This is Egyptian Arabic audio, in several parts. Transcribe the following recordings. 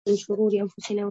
من شرور أنفسنا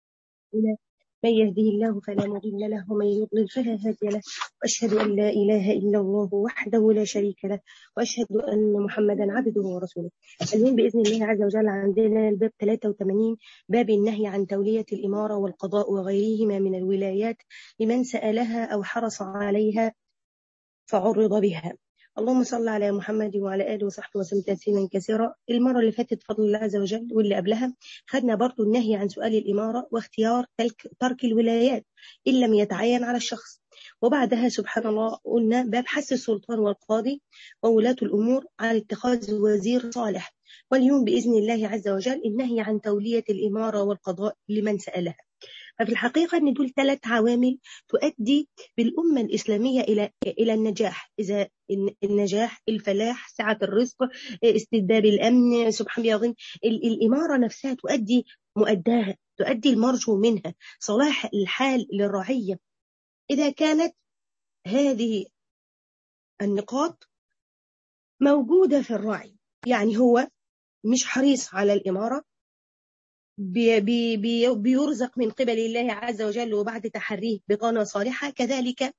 من يهده الله فلا مضل له ومن يضلل فلا هادي له واشهد ان لا اله الا الله وحده لا شريك له واشهد ان محمدا عبده ورسوله اليوم باذن الله عز وجل عندنا الباب 83 باب النهي عن توليه الاماره والقضاء وغيرهما من الولايات لمن سالها او حرص عليها فعرض بها اللهم صل على محمد وعلى اله وصحبه وسلم تسليما كثيرا المره اللي فاتت بفضل الله عز وجل واللي قبلها خدنا برضو النهي عن سؤال الاماره واختيار ترك الولايات ان لم يتعين على الشخص وبعدها سبحان الله قلنا باب حث السلطان والقاضي وولاة الامور على اتخاذ وزير صالح واليوم باذن الله عز وجل النهي عن توليه الاماره والقضاء لمن سالها ففي الحقيقة أن دول ثلاث عوامل تؤدي بالأمة الإسلامية إلى إلى النجاح إذا النجاح الفلاح سعة الرزق استدباب الأمن سبحان الله العظيم الإمارة نفسها تؤدي مؤداها تؤدي المرجو منها صلاح الحال للرعية إذا كانت هذه النقاط موجودة في الرعي يعني هو مش حريص على الإمارة بي بي بي بيرزق من قبل الله عز وجل وبعد تحريه بطانة صالحة كذلك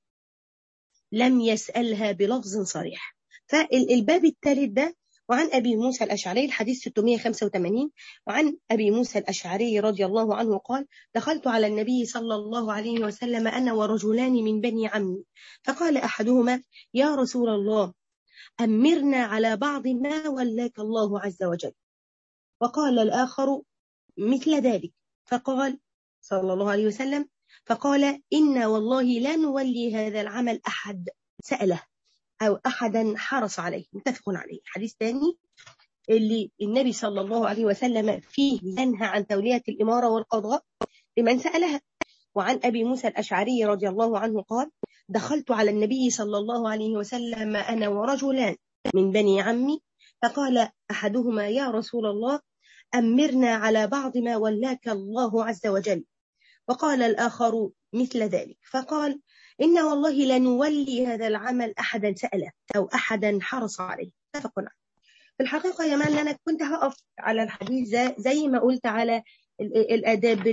لم يسألها بلفظ صريح فالباب الثالث ده وعن أبي موسى الأشعري الحديث 685 وعن أبي موسى الأشعري رضي الله عنه قال دخلت على النبي صلى الله عليه وسلم أنا ورجلان من بني عمي فقال أحدهما يا رسول الله أمرنا على بعض ما ولاك الله عز وجل وقال الآخر مثل ذلك فقال صلى الله عليه وسلم فقال إنا والله لا نولي هذا العمل أحد سأله أو أحدا حرص عليه متفق عليه حديث ثاني اللي النبي صلى الله عليه وسلم فيه ينهى عن تولية الإمارة والقضاء لمن سألها وعن أبي موسى الأشعري رضي الله عنه قال دخلت على النبي صلى الله عليه وسلم أنا ورجلان من بني عمي فقال أحدهما يا رسول الله أمرنا على بعض ما ولاك الله عز وجل وقال الآخر مثل ذلك فقال إن والله لنولي هذا العمل أحدا سأله أو أحدا حرص عليه اتفق عليه في الحقيقة يا مان أنا كنت هقف على الحديث زي ما قلت على الآداب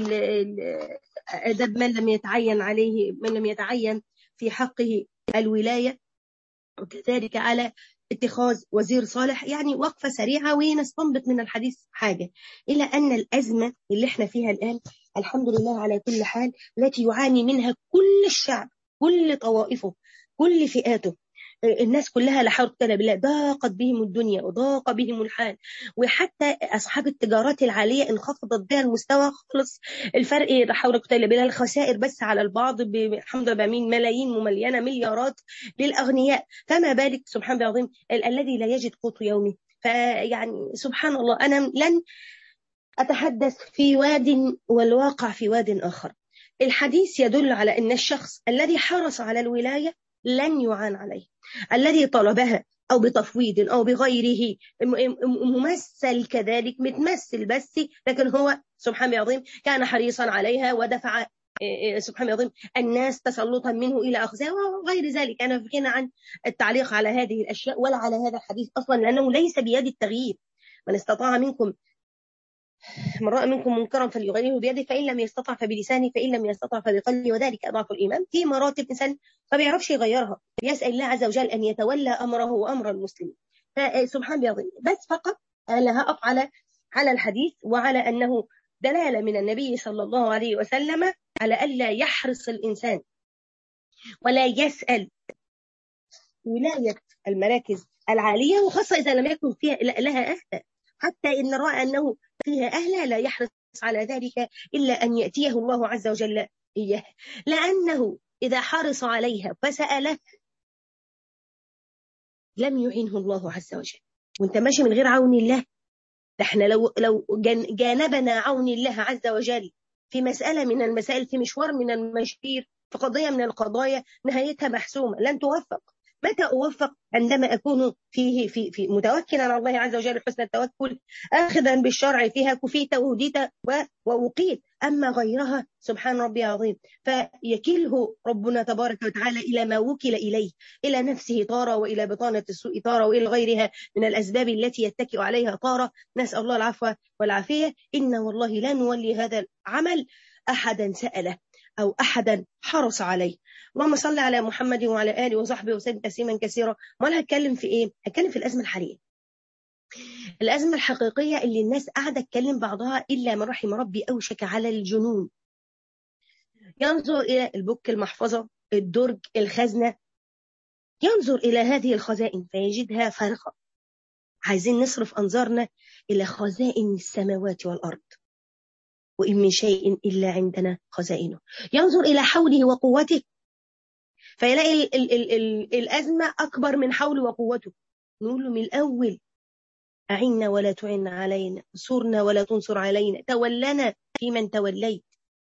آداب من لم يتعين عليه من لم يتعين في حقه الولاية وكذلك على اتخاذ وزير صالح يعني وقفة سريعة ونستنبط من الحديث حاجة إلى أن الأزمة اللي احنا فيها الآن الحمد لله على كل حال التي يعاني منها كل الشعب كل طوائفه كل فئاته الناس كلها لا حول ولا بالله ضاقت بهم الدنيا وضاق بهم الحال وحتى اصحاب التجارات العاليه انخفضت بها المستوى خالص الفرق لا حول ولا بالله الخسائر بس على البعض الحمد لله بمين ملايين مملينه مليارات للاغنياء فما بالك سبحان الله العظيم الذي لا يجد قوت يومه فيعني سبحان الله انا لن اتحدث في واد والواقع في واد اخر الحديث يدل على ان الشخص الذي حرص على الولايه لن يعان عليه الذي طلبها أو بتفويض أو بغيره ممثل كذلك متمثل بس لكن هو سبحان العظيم كان حريصا عليها ودفع سبحان العظيم الناس تسلطا منه إلى أخذها وغير ذلك أنا فكنا عن التعليق على هذه الأشياء ولا على هذا الحديث أصلا لأنه ليس بيد التغيير من استطاع منكم من رأى منكم منكرا فليغيره بيده فإن لم يستطع فبلسانه فإن لم يستطع فبقلبه وذلك أضعف الإيمان في مراتب إنسان ما بيعرفش يغيرها يسأل الله عز وجل أن يتولى أمره وأمر المسلمين فسبحان الله بس فقط أنا هقف على على الحديث وعلى أنه دلالة من النبي صلى الله عليه وسلم على ألا يحرص الإنسان ولا يسأل ولاية المراكز العالية وخاصة إذا لم يكن فيها لها أهل حتى إن رأى أنه فيها أهلها لا يحرص على ذلك إلا أن يأتيه الله عز وجل إياه لأنه إذا حرص عليها فسأله لم يعينه الله عز وجل وانت ماشي من غير عون الله ده احنا لو لو جانبنا عون الله عز وجل في مسألة من المسائل في مشوار من المشاوير في قضية من القضايا نهايتها محسومة لن توفق متى أوفق عندما أكون فيه في, في متوكلا على الله عز وجل حسن التوكل آخذا بالشرع فيها كفيت وهديت ووقيت أما غيرها سبحان ربي العظيم فيكله ربنا تبارك وتعالى إلى ما وكل إليه إلى نفسه طارة وإلى بطانة السوء طارة وإلى غيرها من الأسباب التي يتكئ عليها طارة نسأل الله العفو والعافية إن والله لا نولي هذا العمل أحدا سأله أو أحدا حرص عليه اللهم صل على محمد وعلى آله وصحبه وسلم تسليما كثيرا ما هتكلم في إيه؟ هتكلم في الأزمة الحالية الأزمة الحقيقية اللي الناس قاعدة تكلم بعضها إلا من رحم ربي أوشك على الجنون ينظر إلى البك المحفظة الدرج الخزنة ينظر إلى هذه الخزائن فيجدها فارغة عايزين نصرف أنظارنا إلى خزائن السماوات والأرض وإن من شيء إلا عندنا خزائنه ينظر إلى حوله وقوته فيلاقي ال ال ال ال الأزمة أكبر من حوله وقوته نقول له من الأول أعنا ولا تعن علينا انصرنا ولا تنصر علينا تولنا في من توليت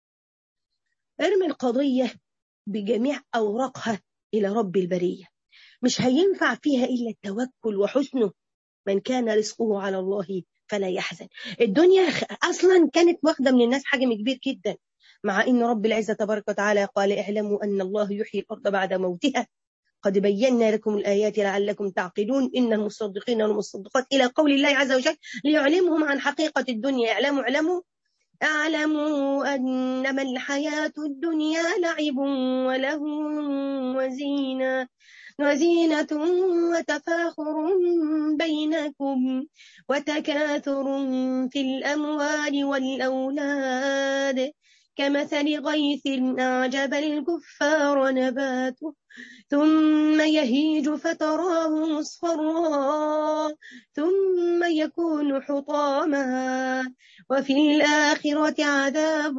ارمي القضية بجميع أوراقها إلى رب البرية مش هينفع فيها إلا التوكل وحسنه من كان رزقه على الله فلا يحزن الدنيا أصلا كانت واخدة من الناس حجم كبير جدا مع أن رب العزة تبارك وتعالى قال اعلموا أن الله يحيي الأرض بعد موتها قد بينا لكم الآيات لعلكم تعقلون إن المصدقين والمصدقات إلى قول الله عز وجل ليعلمهم عن حقيقة الدنيا اعلموا اعلموا اعلموا أنما الحياة الدنيا لعب وله وزينة وزينة وتفاخر بينكم وتكاثر في الأموال والأولاد كمثل غيث أعجب الكفار نباته ثم يهيج فتراه مصفرا ثم يكون حطاما وفي الآخرة عذاب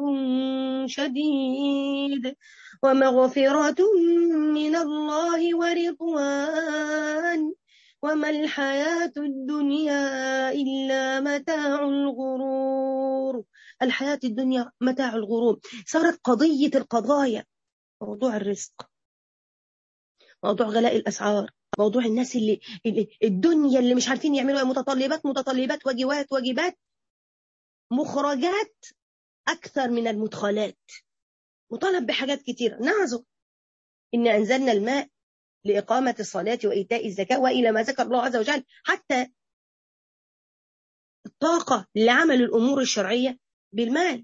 شديد ومغفرة من الله ورضوان وما الحياة الدنيا إلا متاع الغرور الحياة الدنيا متاع الغرور صارت قضية القضايا موضوع الرزق موضوع غلاء الأسعار موضوع الناس اللي, اللي الدنيا اللي مش عارفين يعملوا متطلبات متطلبات واجبات واجبات مخرجات أكثر من المدخلات مطالب بحاجات كتيرة نعذر إن أنزلنا الماء لإقامة الصلاة وإيتاء الزكاة وإلى ما ذكر الله عز وجل حتى الطاقة لعمل الأمور الشرعية بالمال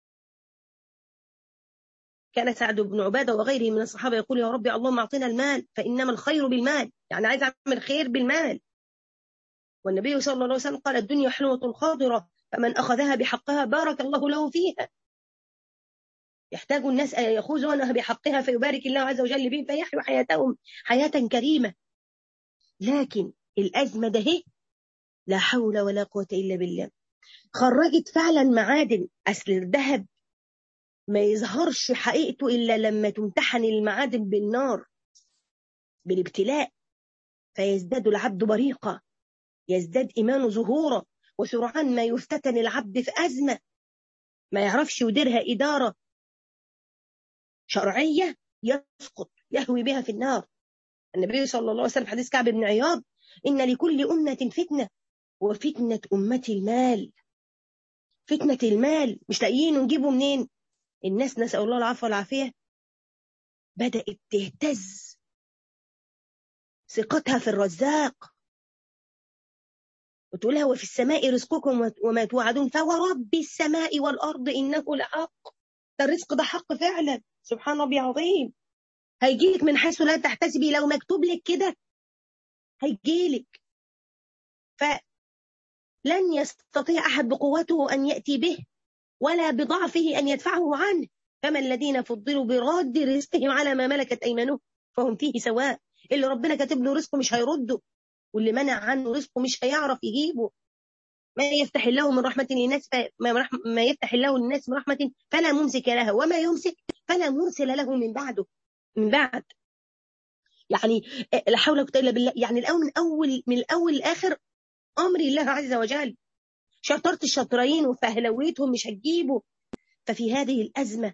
كان سعد بن عبادة وغيره من الصحابة يقول يا ربي اللهم أعطنا المال فإنما الخير بالمال يعني عايز أعمل خير بالمال والنبي صلى الله عليه وسلم قال الدنيا حلوة خاضرة فمن أخذها بحقها بارك الله له فيها يحتاج الناس أن يأخذونها بحقها فيبارك الله عز وجل بهم فيحيوا حياتهم حياة كريمة لكن الأزمة ده لا حول ولا قوة إلا بالله خرجت فعلا معادن أصل الذهب ما يظهرش حقيقته إلا لما تمتحن المعادن بالنار بالابتلاء فيزداد العبد بريقا يزداد إيمانه ظهورا وسرعان ما يفتتن العبد في أزمة ما يعرفش يديرها إدارة شرعية يسقط يهوي بها في النار النبي صلى الله عليه وسلم حديث كعب بن عياض إن لكل أمة فتنة وفتنة أمتي المال فتنة المال مش لاقيين نجيبه منين الناس نسأل الله العفو والعافية بدأت تهتز ثقتها في الرزاق وتقولها وفي السماء رزقكم وما توعدون فورب السماء والأرض إنه لحق ده الرزق ده حق فعلا سبحان ربي عظيم هيجيلك من حيث لا تحتسبي لو مكتوب لك كده هيجيلك فلن يستطيع أحد بقوته أن يأتي به ولا بضعفه أن يدفعه عنه فما الذين فضلوا براد رزقهم على ما ملكت أيمانهم فهم فيه سواء اللي ربنا كاتب له رزقه مش هيرده واللي منع عنه رزقه مش هيعرف يجيبه ما يفتح الله من رحمة للناس ما يفتح الله للناس من رحمة فلا ممسك لها وما يمسك فلا مرسل له من بعده من بعد يعني لا حول ولا قوة إلا بالله يعني الأول من أول من الأول لآخر أمر الله عز وجل شطرت الشطرين وفهلويتهم مش هتجيبه ففي هذه الأزمة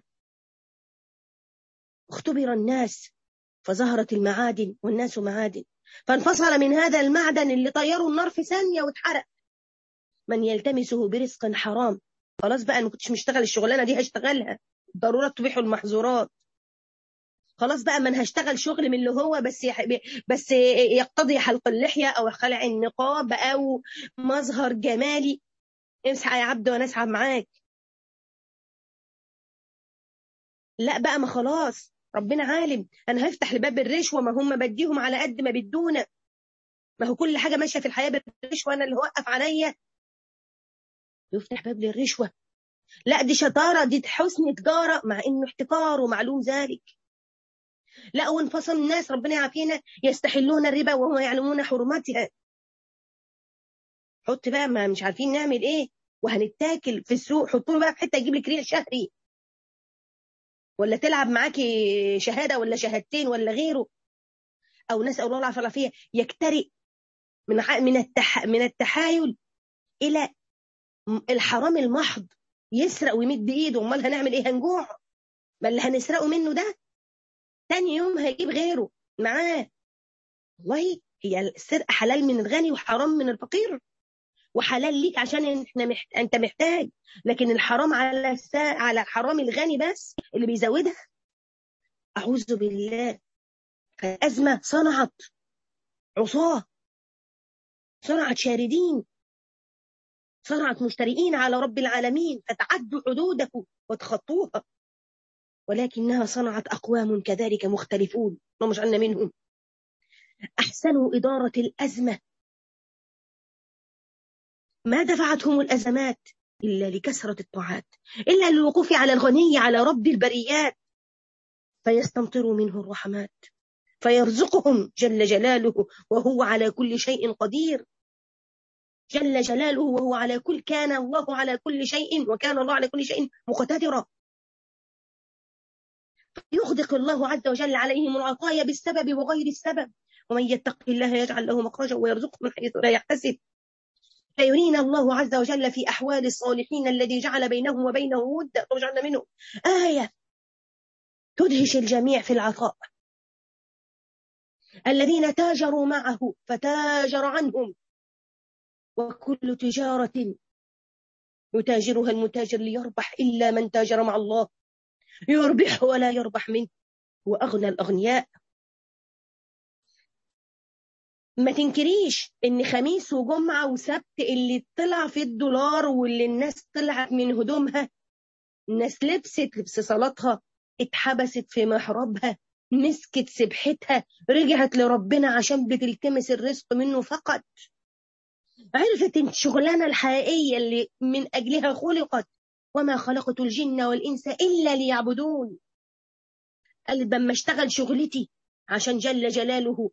اختبر الناس فظهرت المعادن والناس معادن فانفصل من هذا المعدن اللي طيروا النار في ثانية واتحرق من يلتمسه برزق حرام خلاص بقى انا ما كنتش مشتغل الشغلانه دي هشتغلها ضرورات تبيح المحظورات خلاص بقى من هشتغل شغل من اللي هو بس يح... بس يقتضي حلق اللحيه او خلع النقاب او مظهر جمالي امسح يا عبد وانا اسحب معاك لا بقى ما خلاص ربنا عالم انا هفتح لباب الرشوه ما هم بديهم على قد ما بدونا ما هو كل حاجه ماشيه في الحياه بالرشوه انا اللي هوقف عليا يفتح باب للرشوه لا دي شطاره دي حسن تجاره مع انه احتكار ومعلوم ذلك لا وانفصل الناس ربنا يعافينا يستحلون الربا وهم يعلمون حرمتها حط بقى ما مش عارفين نعمل ايه وهنتاكل في السوق حطوا بقى في حته يجيب لك ريال شهري ولا تلعب معاكي شهاده ولا شهادتين ولا غيره او نسال الله العافيه والعافيه يكترئ من من التح من التحايل الى الحرام المحض يسرق ويمد ايده امال هنعمل ايه هنجوع ما اللي هنسرقه منه ده تاني يوم هيجيب غيره معاه والله هي السرقه حلال من الغني وحرام من الفقير وحلال ليك عشان احنا محت... انت محتاج لكن الحرام على السا... على الحرام الغني بس اللي بيزودها اعوذ بالله فالازمه صنعت عصاه صنعت شاردين صنعت مشترئين على رب العالمين فتعدوا حدودكم وتخطوها ولكنها صنعت أقوام كذلك مختلفون اللهم اجعلنا منهم أحسنوا إدارة الأزمة ما دفعتهم الأزمات إلا لكثرة الطاعات إلا للوقوف على الغني على رب البريات فيستمطروا منه الرحمات فيرزقهم جل جلاله وهو على كل شيء قدير جل جلاله وهو على كل كان الله على كل شيء وكان الله على كل شيء مقتدرا يغدق الله عز وجل عليهم العطايا بالسبب وغير السبب ومن يتق الله يجعل له مخرجا ويرزقه من حيث لا يحتسب فيرينا الله عز وجل في أحوال الصالحين الذي جعل بينهم وبينه ودة وجعلنا منه آية تدهش الجميع في العطاء الذين تاجروا معه فتاجر عنهم وكل تجارة يتاجرها المتاجر ليربح إلا من تاجر مع الله يربح ولا يربح منه وأغنى الأغنياء ما تنكريش ان خميس وجمعة وسبت اللي طلع في الدولار واللي الناس طلعت من هدومها الناس لبست لبس صلاتها اتحبست في محرابها مسكت سبحتها رجعت لربنا عشان بتلتمس الرزق منه فقط عرفت الشغلانة الحقيقية اللي من أجلها خلقت وما خلقت الجن والإنس إلا ليعبدون قال لما اشتغل شغلتي عشان جل جلاله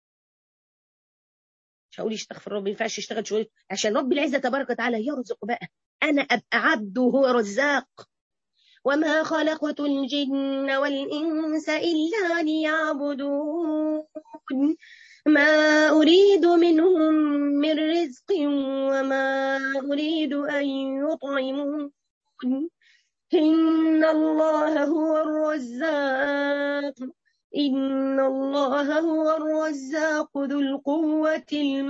مش هقول استغفر ربي ما ينفعش يشتغل شغلتي عشان رب العزة تبارك وتعالى يرزق بقى أنا أبقى عبد وهو رزاق وما خلقت الجن والإنس إلا ليعبدون ما أريد منهم من رزق وما أريد أن يطعمون إن الله هو الرزاق إن الله هو الرزاق ذو القوة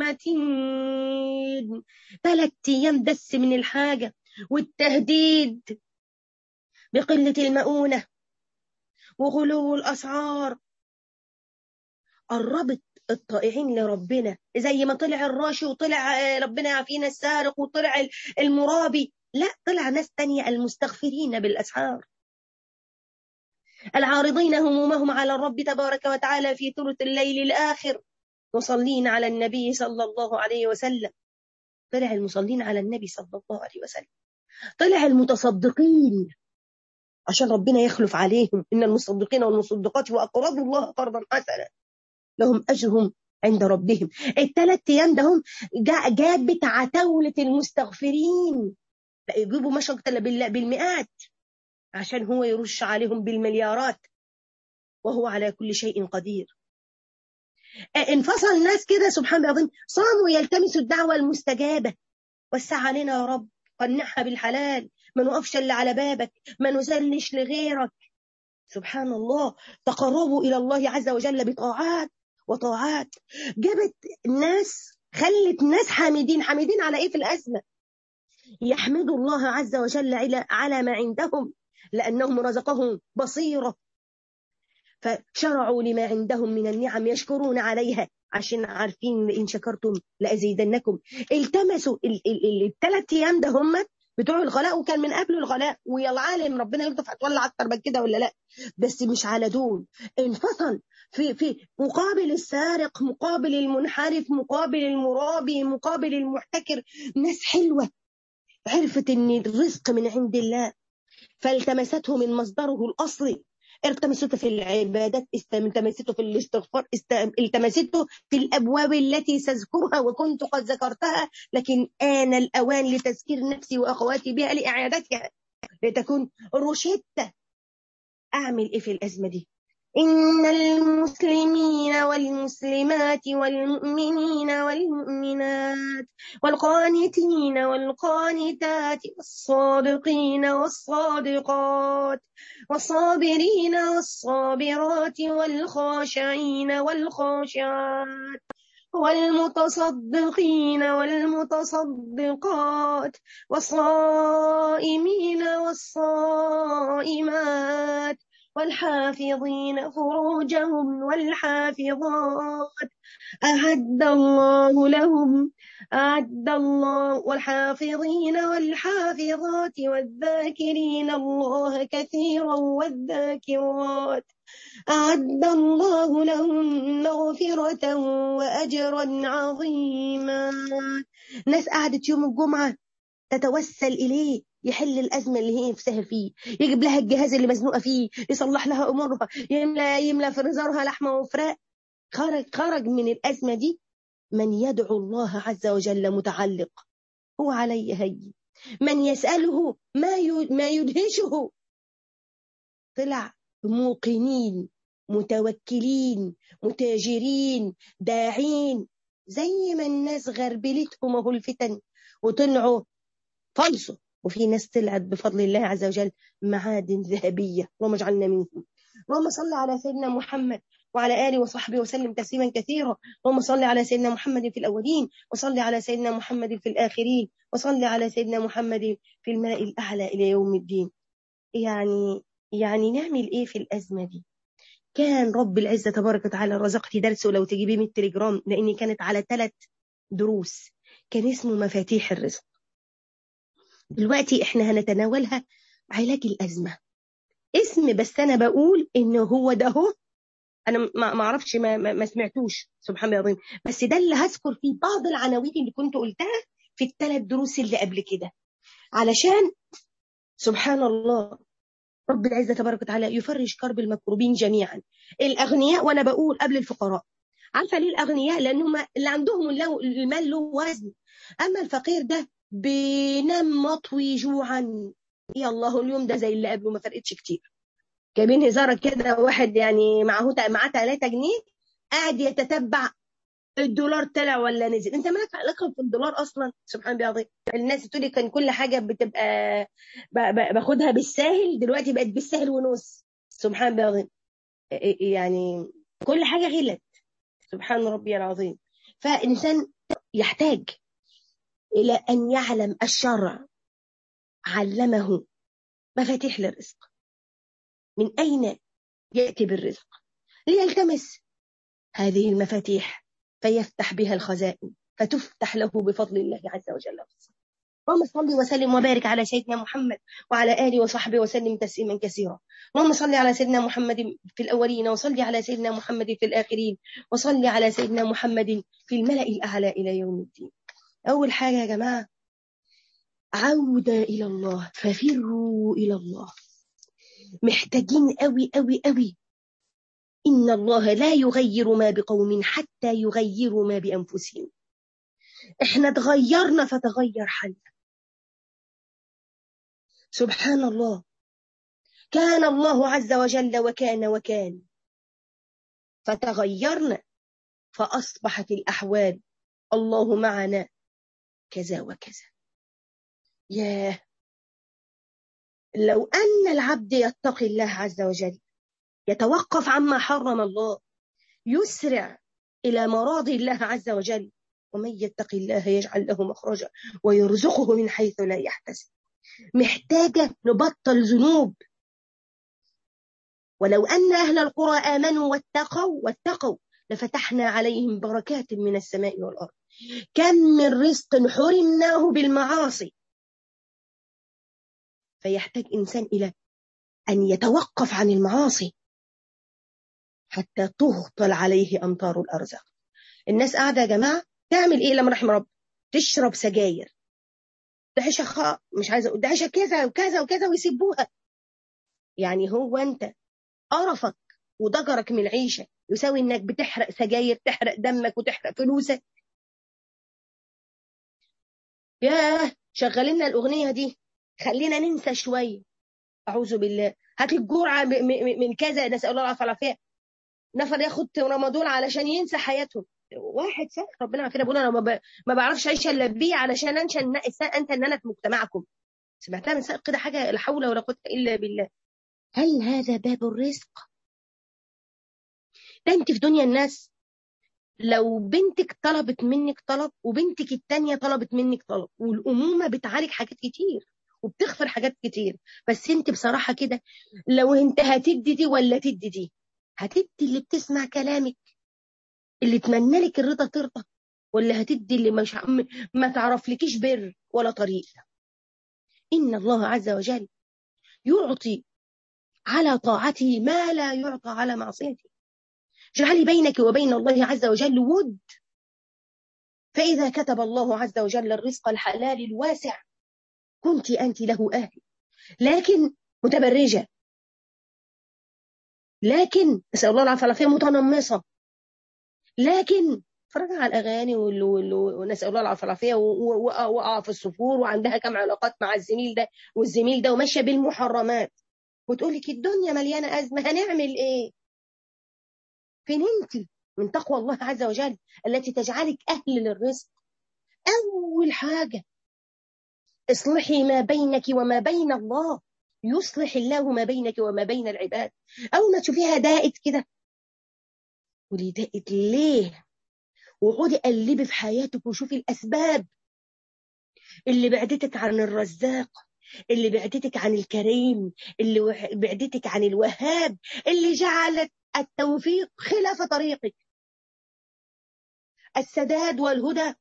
المتين ثلاث أيام دس من الحاجة والتهديد بقلة المؤونة وغلو الأسعار قربت الطائعين لربنا زي ما طلع الراشي وطلع ربنا يعافينا السارق وطلع المرابي لا طلع ناس تانية المستغفرين بالأسحار العارضين همومهم على الرب تبارك وتعالى في ثلث الليل الآخر مصلين على النبي صلى الله عليه وسلم طلع المصلين على النبي صلى الله عليه وسلم طلع المتصدقين عشان ربنا يخلف عليهم إن المصدقين والمصدقات وأقرضوا الله قرضا حسنا لهم أجرهم عند ربهم الثلاث أيام ده هم جابت عتاولة المستغفرين يجيبوا ما شاء الله بالمئات عشان هو يرش عليهم بالمليارات وهو على كل شيء قدير انفصل ناس كده سبحان الله العظيم صاموا يلتمسوا الدعوة المستجابة وسع علينا يا رب قنعها بالحلال ما نقفش اللي على بابك ما نزلش لغيرك سبحان الله تقربوا إلى الله عز وجل بطاعات وطاعات جابت الناس خلت ناس حامدين حامدين على ايه في الازمه يحمدوا الله عز وجل على ما عندهم لأنهم رزقهم بصيرة فشرعوا لما عندهم من النعم يشكرون عليها عشان عارفين إن شكرتم لأزيدنكم التمسوا الثلاث أيام ده هم بتوع الغلاء وكان من قبل الغلاء ويا العالم ربنا يلطف هتولع اكتر من كده ولا لا بس مش على دول انفصل في في مقابل السارق مقابل المنحرف مقابل المرابي مقابل المحتكر ناس حلوه عرفت ان الرزق من عند الله فالتمسته من مصدره الاصلي التمسته في العبادات التمسته في الاستغفار التمسته في الابواب التي ساذكرها وكنت قد ذكرتها لكن آن الاوان لتذكير نفسي واخواتي بها لاعادتها لتكون روشته اعمل ايه في الازمه دي إن المسلمين والمسلمات والمؤمنين والمؤمنات والقانتين والقانتات والصادقين والصادقات والصابرين والصابرات والخاشعين والخاشعات والمتصدقين والمتصدقات والصائمين والصائمات والحافظين فروجهم والحافظات أعد الله لهم أعد الله والحافظين والحافظات والذاكرين الله كثيرا والذاكرات أعد الله لهم مغفرة وأجرا عظيما ناس قعدت يوم الجمعة تتوسل إليه يحل الأزمة اللي هي نفسها فيه يجيب لها الجهاز اللي مزنوقة فيه يصلح لها أمورها يملى يملى فريزرها لحمة وفراء خرج خرج من الأزمة دي من يدعو الله عز وجل متعلق هو علي هي من يسأله ما ما يدهشه طلع موقنين متوكلين متاجرين داعين زي ما الناس غربلتهم اهو الفتن وطلعوا فلصوا وفي ناس طلعت بفضل الله عز وجل معادن ذهبية اللهم اجعلنا منهم اللهم صل على سيدنا محمد وعلى آله وصحبه وسلم تسليما كثيرا اللهم صل على سيدنا محمد في الأولين وصل على سيدنا محمد في الآخرين وصل على سيدنا محمد في الماء الأعلى إلى يوم الدين يعني يعني نعمل إيه في الأزمة دي كان رب العزة تبارك وتعالى رزقتي درسه لو تجيبيه من التليجرام لأني كانت على ثلاث دروس كان اسمه مفاتيح الرزق دلوقتي احنا هنتناولها علاج الأزمة اسم بس أنا بقول إن هو ده هو أنا ما أعرفش ما, ما, ما سمعتوش سبحان الله العظيم بس ده اللي هذكر فيه بعض العناوين اللي كنت قلتها في الثلاث دروس اللي قبل كده علشان سبحان الله رب العزة تبارك وتعالى يفرج كرب المكروبين جميعا الأغنياء وأنا بقول قبل الفقراء عارفة ليه الأغنياء لأنهم اللي عندهم المال له وزن أما الفقير ده بينام مطوي جوعا يا الله اليوم ده زي اللي قبله ما فرقتش كتير جايبين هزاره كده واحد يعني معاه معاه 3 جنيه قاعد يتتبع الدولار طلع ولا نزل انت مالك علاقه في الدولار اصلا سبحان الله العظيم الناس تقولي كان كل حاجه بتبقى باخدها بالساهل دلوقتي بقت بالساهل ونص سبحان الله العظيم يعني كل حاجه غلت سبحان ربي العظيم فالانسان يحتاج إلى أن يعلم الشرع علمه مفاتيح للرزق من أين يأتي بالرزق ليلتمس هذه المفاتيح فيفتح بها الخزائن فتفتح له بفضل الله عز وجل اللهم صل وسلم وبارك على سيدنا محمد وعلى آله وصحبه وسلم تسليما كثيرا اللهم صل على سيدنا محمد في الأولين وصل على سيدنا محمد في الآخرين وصل على سيدنا محمد في الملأ الأعلى إلى يوم الدين أول حاجة يا جماعة عودة إلى الله ففروا إلى الله محتاجين قوي قوي قوي إن الله لا يغير ما بقوم حتى يغيروا ما بأنفسهم إحنا تغيرنا فتغير حالنا سبحان الله كان الله عز وجل وكان وكان فتغيرنا فأصبحت الأحوال الله معنا كذا وكذا ياه لو أن العبد يتقي الله عز وجل يتوقف عما حرم الله يسرع إلى مراضي الله عز وجل ومن يتق الله يجعل له مخرجا ويرزقه من حيث لا يحتسب محتاجة نبطل ذنوب ولو أن أهل القرى آمنوا واتقوا واتقوا لفتحنا عليهم بركات من السماء والأرض كم من رزق حرمناه بالمعاصي فيحتاج إنسان إلى أن يتوقف عن المعاصي حتى تهطل عليه أمطار الأرزاق الناس قاعدة يا جماعة تعمل إيه لما رحم رب تشرب سجاير ده شخاء مش عايزة ده كذا وكذا وكذا ويسيبوها يعني هو أنت قرفك وضجرك من العيشة يساوي إنك بتحرق سجاير تحرق دمك وتحرق فلوسك ياه شغلنا الأغنية دي خلينا ننسى شوية أعوذ بالله هات الجرعة من كذا نسأل الله العافية والعافية نفر ياخد رمضان علشان ينسى حياته واحد سنة ربنا عافينا بيقول انا ما بعرفش اعيش الا بيه علشان انشا انت ان انا في مجتمعكم سمعتها من كده حاجه لا حول ولا قوه الا بالله هل هذا باب الرزق ده انت في دنيا الناس لو بنتك طلبت منك طلب وبنتك التانية طلبت منك طلب والأمومة بتعالج حاجات كتير وبتغفر حاجات كتير بس انت بصراحة كده لو انت هتدي دي ولا تدي دي هتدي اللي بتسمع كلامك اللي تمنى لك الرضا ترضى ولا هتدي اللي مش ما تعرف لكيش بر ولا طريق إن الله عز وجل يعطي على طاعته ما لا يعطى على معصيته اجعلي بينك وبين الله عز وجل ود فإذا كتب الله عز وجل الرزق الحلال الواسع كنت أنت له أهل لكن متبرجة لكن نسأل الله العافية والعافية متنمصة لكن اتفرج على الاغاني ونسال الله العافيه والعافيه وقع في الصفور وعندها كم علاقات مع الزميل ده والزميل ده وماشيه بالمحرمات وتقول لك الدنيا مليانه ازمه هنعمل ايه؟ فين انت من تقوى الله عز وجل التي تجعلك اهل للرزق؟ اول حاجه اصلحي ما بينك وما بين الله يصلح الله ما بينك وما بين العباد اول ما تشوفيها دائت كده قولي دائت ليه وقعدي قلبي في حياتك وشوفي الاسباب اللي بعدتك عن الرزاق اللي بعدتك عن الكريم اللي بعدتك عن الوهاب اللي جعلت التوفيق خلاف طريقك السداد والهدى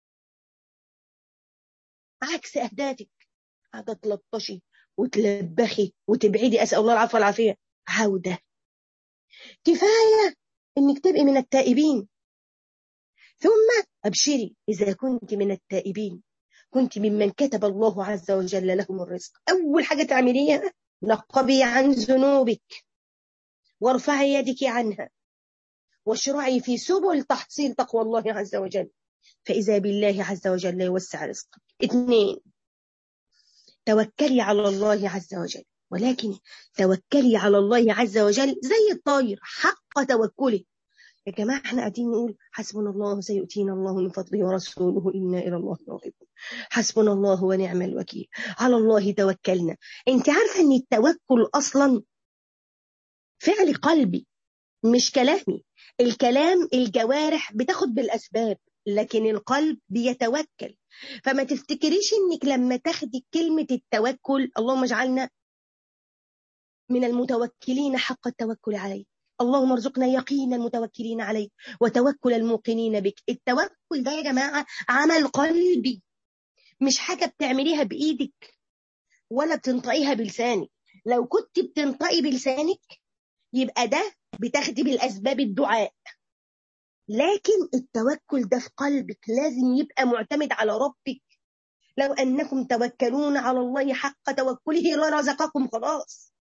عكس أهدافك قاعدة تلطشي وتلبخي وتبعدي أسأل الله العفو والعافية عودة كفاية إنك تبقي من التائبين ثم أبشري إذا كنت من التائبين كنت ممن كتب الله عز وجل لهم الرزق أول حاجة تعمليها نقبي عن ذنوبك وارفعي يدك عنها واشرعي في سبل تحصيل تقوى الله عز وجل فإذا بالله عز وجل يوسع رزقك اثنين توكلي على الله عز وجل ولكن توكلي على الله عز وجل زي الطاير حق توكله يا جماعة احنا قاعدين نقول حسبنا الله سيؤتينا الله من فضله ورسوله إنا إلى الله راغبون حسبنا الله ونعم الوكيل على الله توكلنا انت عارفة ان التوكل أصلا فعل قلبي مش كلامي الكلام الجوارح بتاخد بالأسباب لكن القلب بيتوكل فما تفتكريش انك لما تاخدي كلمة التوكل اللهم اجعلنا من المتوكلين حق التوكل عليك اللهم ارزقنا يقين المتوكلين عليك وتوكل الموقنين بك التوكل ده يا جماعة عمل قلبي مش حاجة بتعمليها بإيدك ولا بتنطقيها بلسانك لو كنت بتنطقي بلسانك يبقى ده بتاخدي بالأسباب الدعاء لكن التوكل ده في قلبك لازم يبقى معتمد على ربك لو أنكم توكلون على الله حق توكله لرزقكم خلاص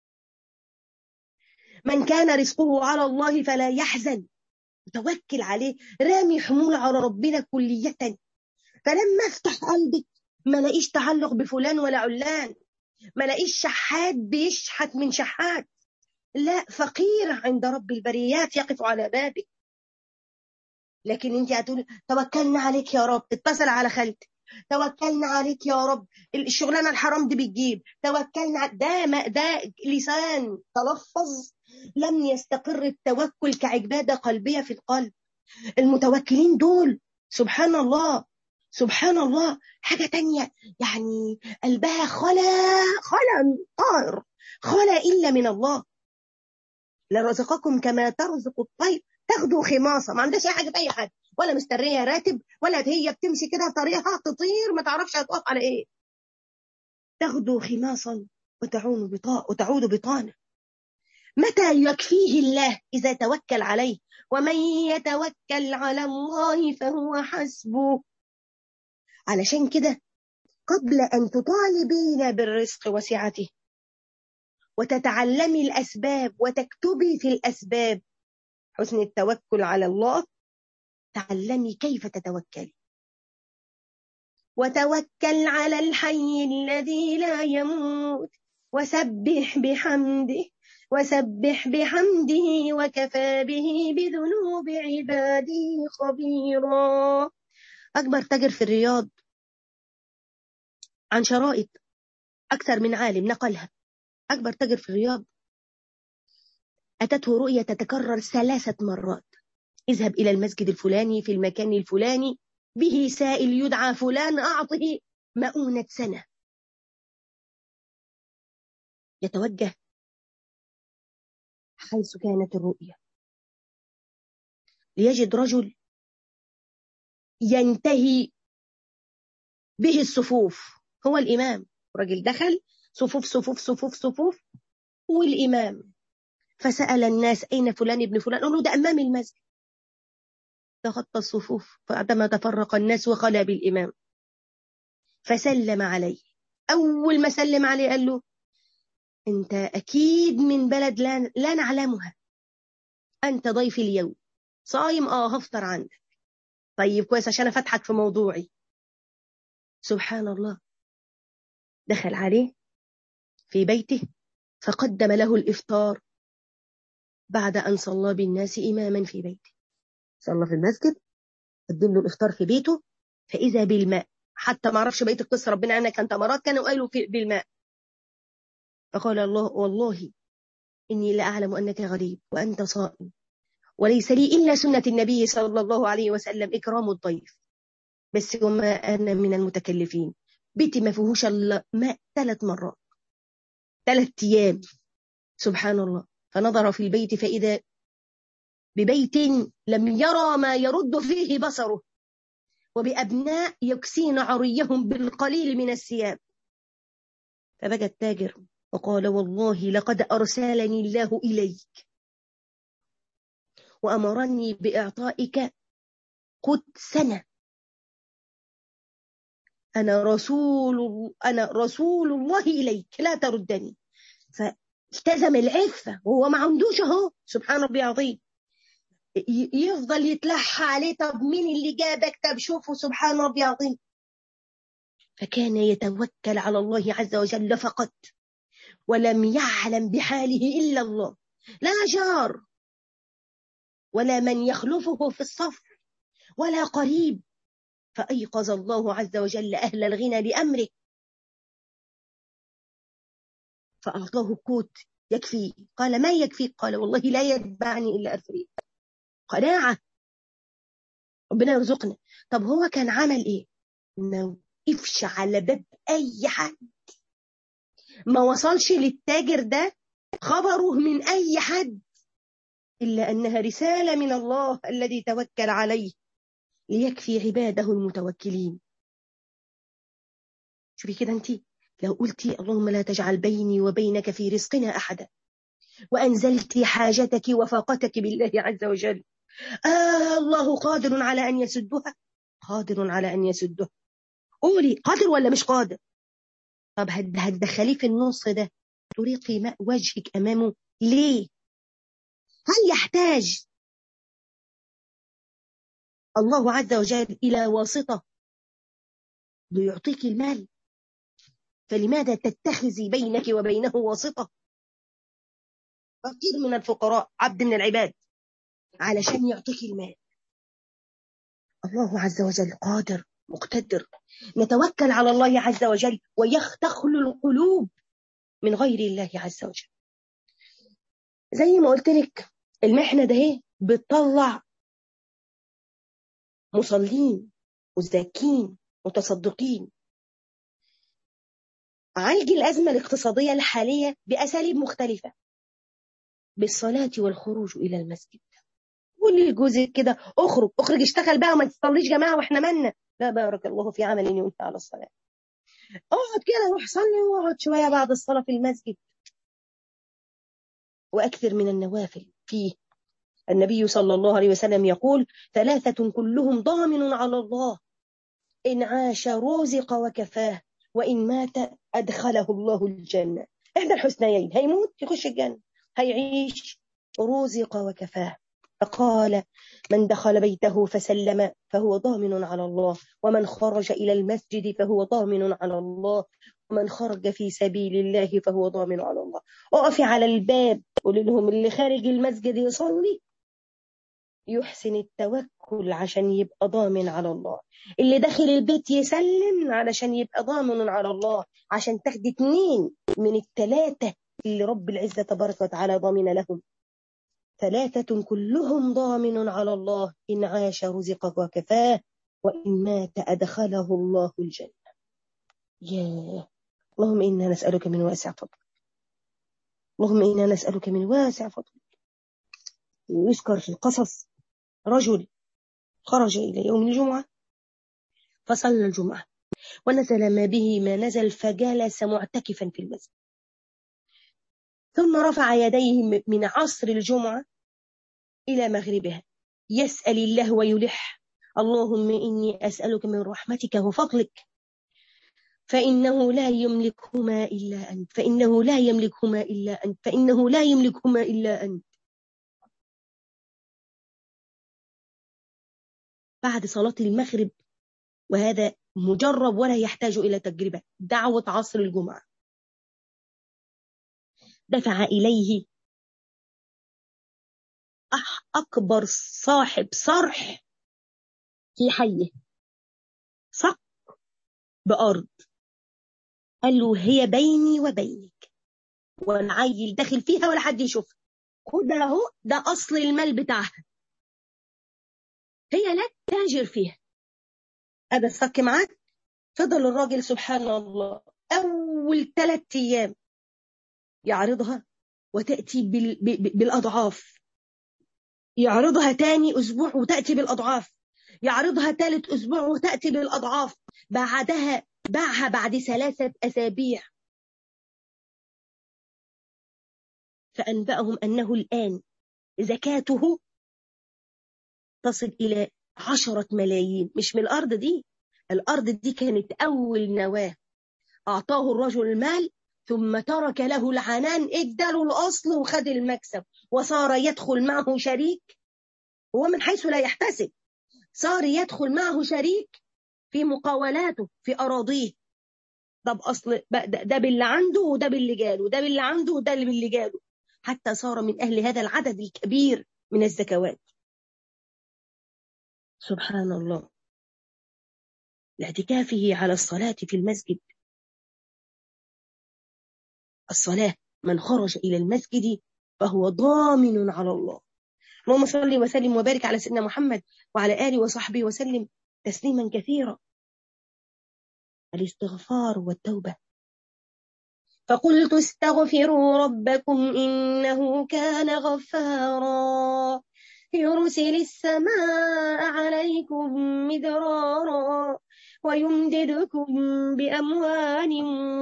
من كان رزقه على الله فلا يحزن توكل عليه رامي حمول على ربنا كلية فلما افتح قلبك ما لاقيش تعلق بفلان ولا علان ما لاقيش شحات بيشحت من شحات لا فقير عند رب البريات يقف على بابك لكن انت هتقول توكلنا عليك يا رب اتصل على خالتك توكلنا عليك يا رب الشغلانه الحرام دي بتجيب توكلنا ده ما ده لسان تلفظ لم يستقر التوكل كعباده قلبيه في القلب المتوكلين دول سبحان الله سبحان الله حاجة تانية يعني قلبها خلا خلا طائر خلا إلا من الله لرزقكم كما ترزق الطير تاخدوا خماصة ما عندهاش أي حاجة في أي حاجة ولا مسترية راتب ولا هي بتمشي كده طريقها تطير ما تعرفش هتقف على إيه تغدو خماصا وتعود بطاء وتعود بطانة متى يكفيه الله إذا توكل عليه ومن يتوكل على الله فهو حسبه علشان كده قبل أن تطالبين بالرزق وسعته وتتعلمي الأسباب وتكتبي في الأسباب حسن التوكل على الله تعلمي كيف تتوكلي وتوكل على الحي الذي لا يموت وسبح بحمده وسبح بحمده وكفى به بذنوب عباده خبيرا أكبر تاجر في الرياض عن شرائط أكثر من عالم نقلها أكبر تاجر في الرياض أتته رؤية تتكرر ثلاثة مرات اذهب إلى المسجد الفلاني في المكان الفلاني به سائل يدعى فلان أعطه مؤونة سنة يتوجه حيث كانت الرؤية ليجد رجل ينتهي به الصفوف هو الإمام رجل دخل صفوف صفوف صفوف صفوف والإمام فسأل الناس أين فلان ابن فلان قالوا ده أمام المسجد تخطى الصفوف بعدما تفرق الناس وخلى بالإمام فسلم عليه أول ما سلم عليه قال له أنت أكيد من بلد لا, لا نعلمها أنت ضيف اليوم صايم آه هفطر عندك طيب كويس عشان أفتحك في موضوعي سبحان الله دخل عليه في بيته فقدم له الإفطار بعد أن صلى بالناس إماما في بيته صلى في المسجد قدم له الإفطار في بيته فإذا بالماء حتى ما عرفش بقية القصة ربنا أنا كان تمرات كانوا قالوا في بالماء فقال الله والله إني لا أعلم أنك غريب وأنت صائم وليس لي إلا سنة النبي صلى الله عليه وسلم إكرام الضيف بس وما أنا من المتكلفين بيتي ما فيهوش الا ماء ثلاث مرات ثلاث أيام سبحان الله فنظر في البيت فإذا ببيت لم يرى ما يرد فيه بصره وبأبناء يكسين عريهم بالقليل من الثياب فبكى التاجر وقال والله لقد أرسلني الله إليك وأمرني بإعطائك قد سنة أنا رسول أنا رسول الله إليك لا تردني فالتزم العفة وهو ما عندوش أهو سبحان ربي عظيم يفضل يتلح عليه طب مين اللي جابك طب شوفوا سبحان ربي عظيم فكان يتوكل على الله عز وجل فقط ولم يعلم بحاله إلا الله لا جار ولا من يخلفه في الصف ولا قريب فأيقظ الله عز وجل أهل الغنى لأمره فأعطاه كوت يكفي قال ما يكفي قال والله لا يتبعني إلا أرفريد قناعة ربنا يرزقنا طب هو كان عمل إيه ما وقفش على باب أي حد ما وصلش للتاجر ده خبره من أي حد إلا أنها رسالة من الله الذي توكل عليه ليكفي عباده المتوكلين شوفي كده أنت لو قلتي اللهم لا تجعل بيني وبينك في رزقنا أحدا وأنزلت حاجتك وفاقتك بالله عز وجل آه الله قادر على أن يسدها قادر على أن يسدها قولي قادر ولا مش قادر طب هتدخليه في النص ده طريقي ماء وجهك أمامه ليه هل يحتاج الله عز وجل إلى واسطة ليعطيك المال فلماذا تتخذي بينك وبينه واسطة فقير من الفقراء عبد من العباد علشان يعطيك المال الله عز وجل قادر مقتدر نتوكل على الله عز وجل ويختخل القلوب من غير الله عز وجل زي ما قلت لك المحنة ده ايه بتطلع مصلين مزاكين متصدقين عالج الأزمة الاقتصادية الحالية بأساليب مختلفة بالصلاة والخروج إلى المسجد قولي لجوزك كده اخرج اخرج اشتغل بقى وما تصليش جماعة واحنا منا لا بارك الله في عمل ينفع على الصلاة اقعد كده روح صلي واقعد شوية بعد الصلاة في المسجد وأكثر من النوافل فيه النبي صلى الله عليه وسلم يقول ثلاثة كلهم ضامن على الله إن عاش رزق وكفاه وإن مات أدخله الله الجنة إحدى الحسنيين هيموت يخش الجنة هيعيش رزق وكفاه فقال من دخل بيته فسلم فهو ضامن على الله ومن خرج إلى المسجد فهو ضامن على الله ومن خرج في سبيل الله فهو ضامن على الله اقفي على الباب قولي لهم اللي خارج المسجد يصلي يحسن التوكل عشان يبقى ضامن على الله اللي داخل البيت يسلم علشان يبقى ضامن على الله عشان تاخدي اتنين من التلاتة اللي رب العزة تبارك وتعالى ضامن لهم ثلاثة كلهم ضامن على الله إن عاش رزق وكفاه وإن مات أدخله الله الجنة ياه اللهم إنا نسألك من واسع فضلك اللهم إنا نسألك من واسع فضلك يذكر في القصص رجل خرج إلى يوم الجمعة فصلى الجمعة ونزل ما به ما نزل فجلس معتكفا في المسجد ثم رفع يديه من عصر الجمعة إلى مغربها يسأل الله ويلح اللهم إني أسألك من رحمتك وفضلك فإنه لا يملكهما إلا أنت فإنه لا يملكهما إلا أنت فإنه لا يملكهما إلا أنت بعد صلاة المغرب وهذا مجرب ولا يحتاج إلى تجربة دعوة عصر الجمعة دفع إليه أكبر صاحب صرح في حيه صق بأرض قال له هي بيني وبينك وانا عيل داخل فيها ولا حد يشوفها خد اهو ده اصل المال بتاعها هي لا تاجر فيها هذا الصك معاك فضل الراجل سبحان الله اول ثلاث ايام يعرضها وتاتي بالاضعاف يعرضها تاني اسبوع وتاتي بالاضعاف يعرضها ثالث اسبوع وتاتي بالاضعاف بعدها باعها بعد ثلاثة أسابيع فأنبأهم أنه الآن زكاته تصل إلى عشرة ملايين مش من الأرض دي الأرض دي كانت أول نواة أعطاه الرجل المال ثم ترك له العنان اداله الأصل وخد المكسب وصار يدخل معه شريك هو من حيث لا يحتسب صار يدخل معه شريك في مقاولاته في أراضيه طب أصل ده باللي عنده وده باللي جاله ده باللي عنده وده باللي جاله حتى صار من أهل هذا العدد الكبير من الزكوات سبحان الله لاعتكافه على الصلاة في المسجد الصلاة من خرج إلى المسجد فهو ضامن على الله اللهم صل وسلم وبارك على سيدنا محمد وعلى آله وصحبه وسلم تسليما كثيرا الاستغفار والتوبة فقلت استغفروا ربكم إنه كان غفارا يرسل السماء عليكم مدرارا ويمددكم بأموال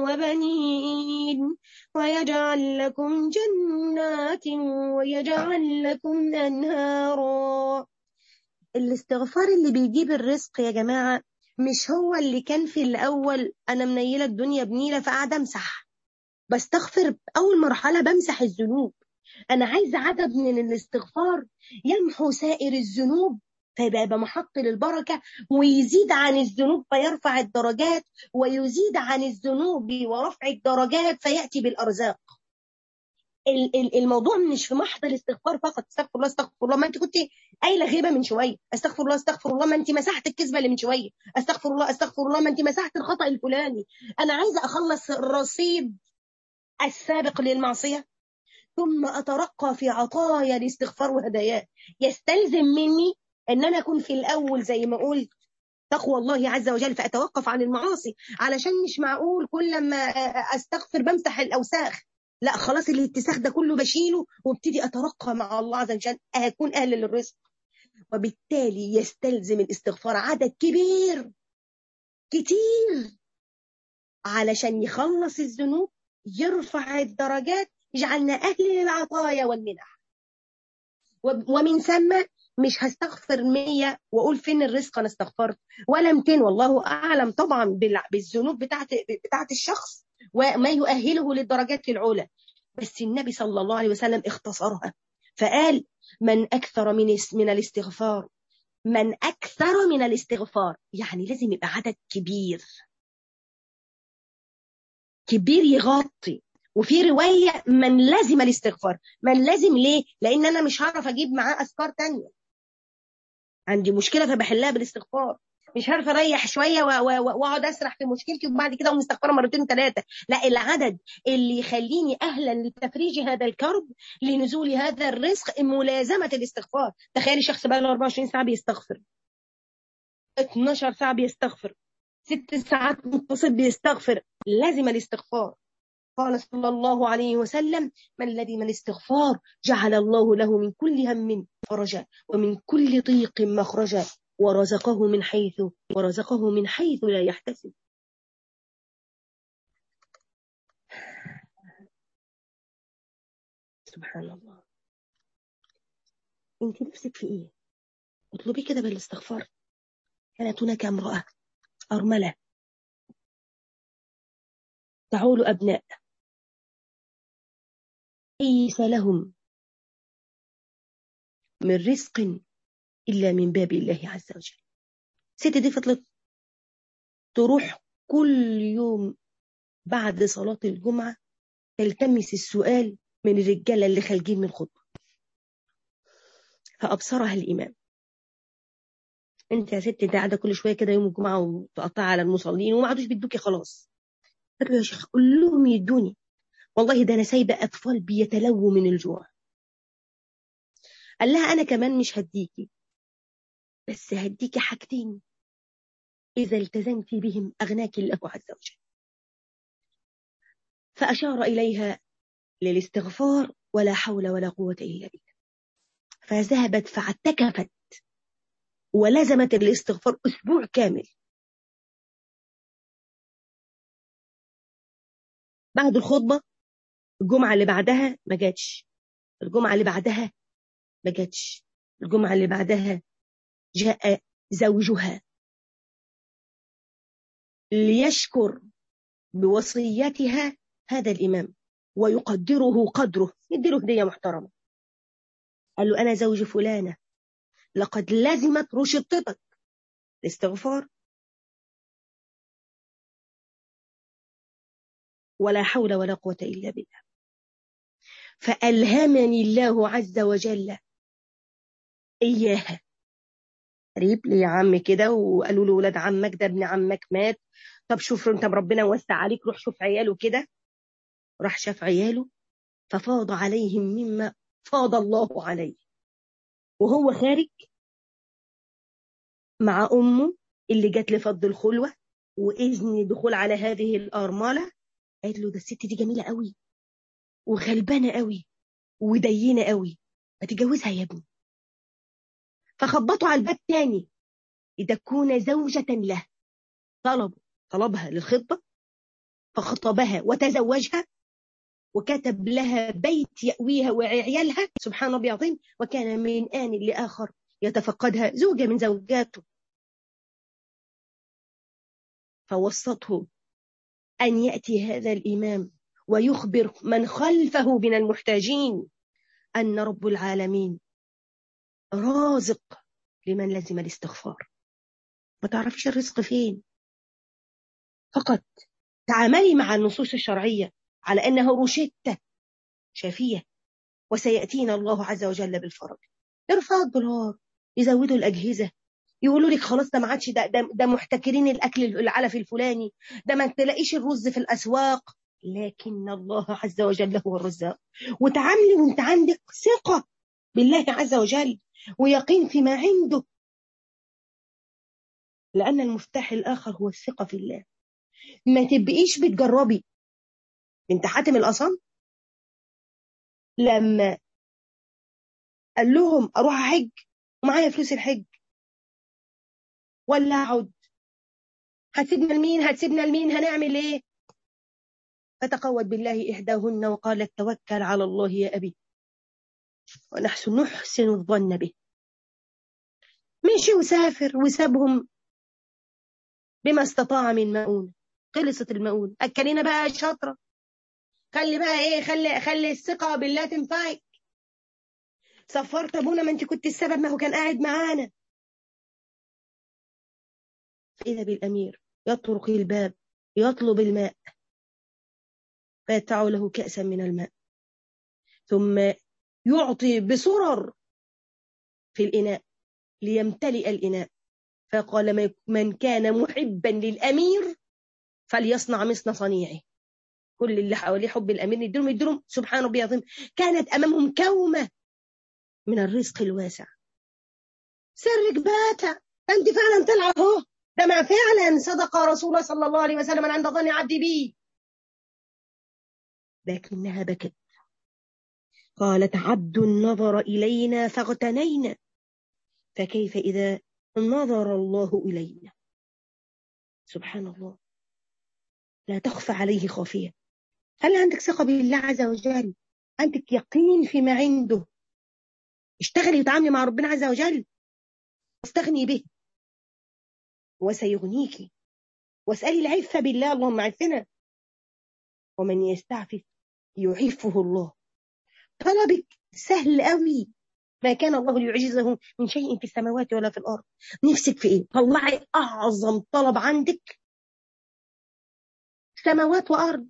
وبنين ويجعل لكم جنات ويجعل لكم أنهارا الاستغفار اللي بيجيب الرزق يا جماعة مش هو اللي كان في الأول أنا منيلة الدنيا بنيلة فقاعدة أمسح بستغفر أول مرحلة بمسح الذنوب أنا عايزة عدد من الاستغفار يمحو سائر الذنوب فيبقى محط للبركة ويزيد عن الذنوب فيرفع الدرجات ويزيد عن الذنوب ورفع الدرجات فيأتي بالأرزاق الموضوع مش في محض الاستغفار فقط استغفر الله استغفر الله ما انت كنت قايله غيبه من شويه استغفر الله استغفر الله ما انت مسحت الكذبه اللي من شويه استغفر الله استغفر الله ما انت مسحت الخطا الفلاني انا عايزه اخلص الرصيد السابق للمعصيه ثم اترقى في عطايا الاستغفار وهداياه يستلزم مني ان انا اكون في الاول زي ما قلت تقوى الله عز وجل فاتوقف عن المعاصي علشان مش معقول كل ما استغفر بمسح الاوساخ لا خلاص الاتساخ ده كله بشيله وابتدي اترقى مع الله عز وجل اكون اهل للرزق وبالتالي يستلزم الاستغفار عدد كبير كتير علشان يخلص الذنوب يرفع الدرجات يجعلنا أهل للعطايا والمنح ومن ثم مش هستغفر مية وأقول فين الرزق أنا استغفرت ولا 200 والله أعلم طبعا بالذنوب بتاعت, بتاعت الشخص وما يؤهله للدرجات العلى بس النبي صلى الله عليه وسلم اختصرها فقال من أكثر من من الاستغفار من أكثر من الاستغفار يعني لازم يبقى عدد كبير كبير يغطي وفي رواية من لازم الاستغفار من لازم ليه لأن أنا مش هعرف أجيب معاه أذكار تانية عندي مشكلة فبحلها بالاستغفار مش عارفه اريح شويه واقعد اسرح في مشكلتي وبعد كده مستغفره مرتين ثلاثه لا العدد اللي يخليني اهلا لتفريج هذا الكرب لنزول هذا الرزق ملازمه الاستغفار تخيلي شخص بقى له 24 ساعه بيستغفر 12 ساعه بيستغفر ست ساعات متصل بيستغفر لازم الاستغفار قال صلى الله عليه وسلم من الذي من الاستغفار جعل الله له من كل هم فرجا ومن كل ضيق مخرجا ورزقه من حيث ورزقه من حيث لا يحتسب سبحان الله انت نفسك في ايه اطلبي كده بالاستغفار كانت هناك امرأة أرملة تعول أبناء ليس لهم من رزق إلا من باب الله عز وجل ست دي فضلت تروح كل يوم بعد صلاة الجمعة تلتمس السؤال من الرجالة اللي خارجين من الخطبة فأبصرها الإمام انت يا ست قاعده كل شويه كده يوم الجمعه وتقطع على المصلين وما عادوش بيدوكي خلاص قلت له يا شيخ قول لهم يدوني والله ده انا سايبه اطفال بيتلووا من الجوع قال لها انا كمان مش هديكي بس هديكي حاجتين اذا التزمت بهم اغناك الله عز وجل فاشار اليها للاستغفار ولا حول ولا قوه الا بالله فذهبت فاعتكفت ولزمت الاستغفار أسبوع كامل بعد الخطبة الجمعة اللي بعدها ما جاتش الجمعة اللي بعدها ما جاتش الجمعة اللي بعدها جاء زوجها ليشكر بوصيتها هذا الإمام ويقدره قدره يديله هدية محترمة قال له أنا زوج فلانة لقد لزمت رشدتك الاستغفار ولا حول ولا قوة إلا بالله فألهمني الله عز وجل إياها قريب لي يا عم كده وقالوا له ولاد عمك ده ابن عمك مات طب شوف انت ربنا وسع عليك روح شوف عياله كده راح شاف عياله ففاض عليهم مما فاض الله عليه وهو خارج مع أمه اللي جات لفض الخلوة وإذن دخول على هذه الأرملة قالت له ده الست دي جميلة قوي وغلبانة قوي ودينة قوي ما تتجوزها يا ابني فخبطوا على الباب تاني لتكون زوجة له طلب طلبها للخطبة فخطبها وتزوجها وكتب لها بيت يأويها وعيالها سبحان ربي العظيم وكان من آن لآخر يتفقدها زوجة من زوجاته فوسطه أن يأتي هذا الإمام ويخبر من خلفه من المحتاجين أن رب العالمين رازق لمن لزم الاستغفار ما تعرفش الرزق فين فقط تعاملي مع النصوص الشرعية على أنه روشتة شافية وسيأتينا الله عز وجل بالفرج ارفع الدولار يزودوا الأجهزة يقولوا لك خلاص ده ما عادش ده, ده, ده محتكرين الأكل العلف الفلاني ده ما تلاقيش الرز في الأسواق لكن الله عز وجل هو الرزاق وتعاملي وانت عندك ثقة بالله عز وجل ويقين فيما عنده لأن المفتاح الآخر هو الثقة في الله ما تبقيش بتجربي بنت حاتم الأصم لما قال لهم أروح أحج ومعايا فلوس الحج ولا أقعد هتسيبنا لمين هتسيبنا لمين هنعمل إيه فتقوت بالله إحداهن وقالت توكل على الله يا أبي ونحن نحسن الظن به مشي وسافر وسابهم بما استطاع من مؤونة خلصت المؤونة أكلنا بقى شاطرة خلي بقى ايه خلي خلي الثقة بالله تنفعك صفرت ابونا ما انت كنت السبب ما هو كان قاعد معانا فإذا بالأمير يطرق الباب يطلب الماء فيدفع له كأسا من الماء ثم يعطي بسرر في الإناء ليمتلئ الإناء فقال من كان محبا للأمير فليصنع مثل صنيعه كل اللي حواليه حب الأمير يديرهم يديرهم سبحان ربي العظيم كانت أمامهم كومة من الرزق الواسع سرك باتا أنت فعلا طلع اهو ده ما فعلا صدق رسول الله صلى الله عليه وسلم من عند ظن عبدي بي لكنها بكت قالت عبد نظر إلينا فاغتنينا فكيف إذا نظر الله إلينا سبحان الله لا تخفى عليه خافية هل عندك ثقة بالله عز وجل عندك يقين فيما عنده اشتغلي وتعاملي مع ربنا عز وجل واستغني به وسيغنيك واسألي العفة بالله اللهم عفنا ومن يستعفف يعفه الله طلبك سهل قوي ما كان الله ليعجزه من شيء في السماوات ولا في الأرض نفسك في إيه طلعي أعظم طلب عندك سماوات وأرض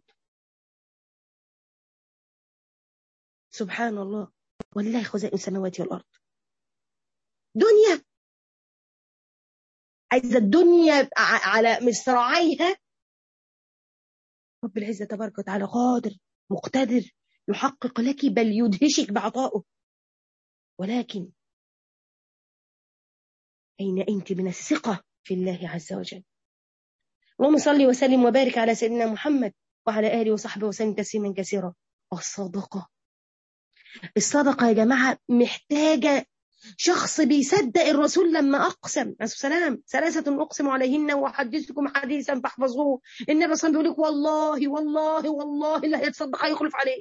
سبحان الله ولله خزائن السماوات والأرض دنيا عايزة الدنيا على مصراعيها رب العزة تبارك وتعالى قادر مقتدر يحقق لك بل يدهشك بعطائه ولكن أين أنت من الثقة في الله عز وجل اللهم صل وسلم وبارك على سيدنا محمد وعلى آله وصحبه وسلم تسليما كثيرا الصدقة الصدقة يا جماعة محتاجة شخص بيصدق الرسول لما أقسم عليه السلام ثلاثة أقسم عليهن وأحدثكم حديثا فاحفظوه النبي صلى الله عليه وسلم بيقول لك والله والله والله اللي هيتصدق هيخلف عليه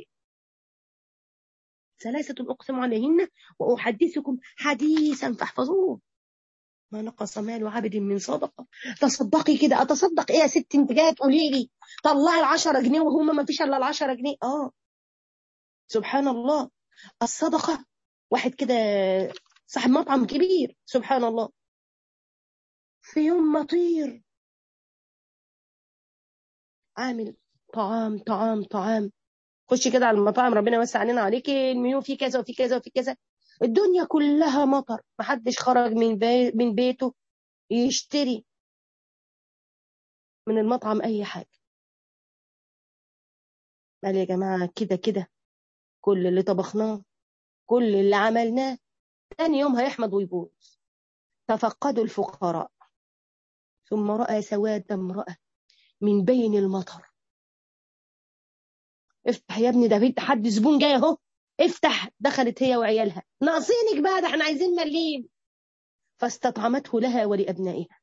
ثلاثة أقسم عليهن وأحدثكم حديثا فاحفظوه ما نقص مال عبد من صدقة تصدقي كده أتصدق إيه يا ست أنت جاية تقولي لي طلعي العشرة جنيه وهما ما فيش إلا العشرة جنيه آه سبحان الله الصدقة واحد كده صاحب مطعم كبير سبحان الله في يوم مطير عامل طعام طعام طعام خش كده على المطاعم ربنا يوسع علينا عليكي المنيو فيه كذا وفي كذا وفي كذا الدنيا كلها مطر محدش خرج من بي من بيته يشتري من المطعم اي حاجه قال يا جماعه كده كده كل اللي طبخناه كل اللي عملناه ثاني يوم هيحمض ويبوظ تفقدوا الفقراء ثم رأى سواد امرأة من بين المطر افتح يا ابني ده في حد زبون جاي اهو افتح دخلت هي وعيالها ناقصينك بقى ده احنا عايزين مليم فاستطعمته لها ولأبنائها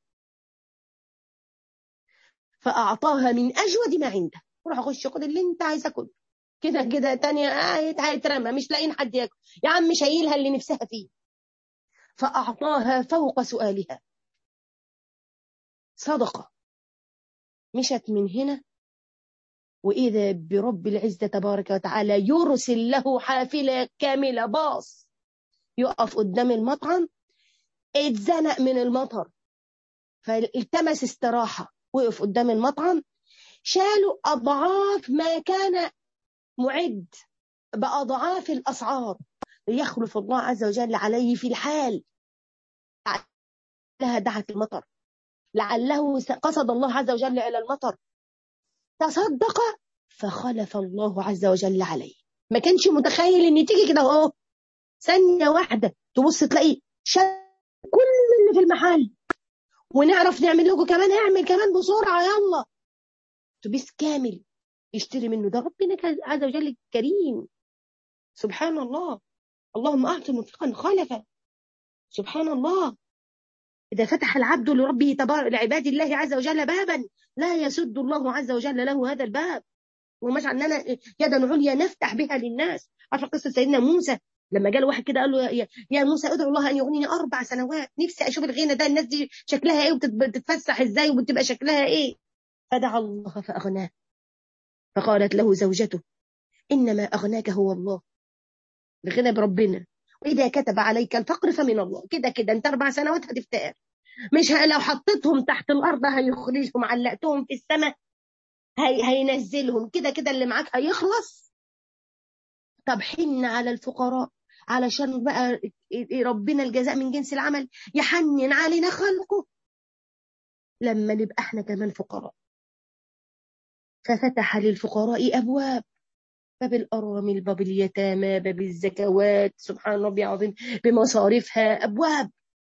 فأعطاها من أجود ما عنده روح أخش خد اللي أنت عايزة كله كده كده تانية آه هيترمى مش لاقيين حد ياكل يا عم شايلها اللي نفسها فيه فأعطاها فوق سؤالها صدقة مشت من هنا وإذا برب العزة تبارك وتعالى يرسل له حافلة كاملة باص يقف قدام المطعم اتزنق من المطر فالتمس استراحة وقف قدام المطعم شالوا أضعاف ما كان معد بأضعاف الأسعار ليخلف الله عز وجل عليه في الحال لها دعت المطر لعله قصد الله عز وجل إلى المطر تصدق فخلف الله عز وجل عليه ما كانش متخيل ان تيجي كده اهو ثانيه واحده تبص تلاقي شال كل اللي في المحل ونعرف نعمل لكم كمان اعمل كمان بسرعة يلا اتوبيس كامل يشتري منه ده ربنا عز وجل كريم سبحان الله اللهم أعط منفقا خلفا سبحان الله إذا فتح العبد لربه تبارك لعباد الله عز وجل بابا لا يسد الله عز وجل له هذا الباب ومش عندنا يدا عليا نفتح بها للناس عارفه قصه سيدنا موسى لما جاء واحد كده قال له يا, يا موسى ادعو الله ان يغنيني اربع سنوات نفسي اشوف الغنى ده الناس دي شكلها ايه وبتتفسح ازاي وبتبقى شكلها ايه فدعا الله فاغناه فقالت له زوجته انما اغناك هو الله الغنى بربنا واذا كتب عليك الفقر فمن الله كده كده انت اربع سنوات هتفتقر مش لو حطيتهم تحت الارض هيخرجهم علقتهم في السماء هي هينزلهم كده كده اللي معاك هيخلص طب حن على الفقراء علشان بقى ربنا الجزاء من جنس العمل يحنن علينا خلقه لما نبقى احنا كمان فقراء ففتح للفقراء ابواب باب الارامل باب اليتامى باب الزكوات سبحان ربي العظيم بمصاريفها ابواب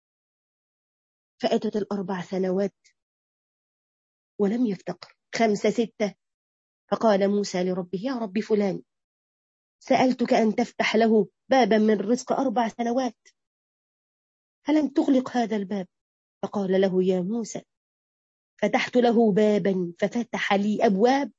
فاتت الاربع سنوات ولم يفتقر خمسه سته فقال موسى لربه يا رب فلان سألتك أن تفتح له بابا من رزق أربع سنوات فلم تغلق هذا الباب فقال له يا موسى فتحت له بابا ففتح لي أبواب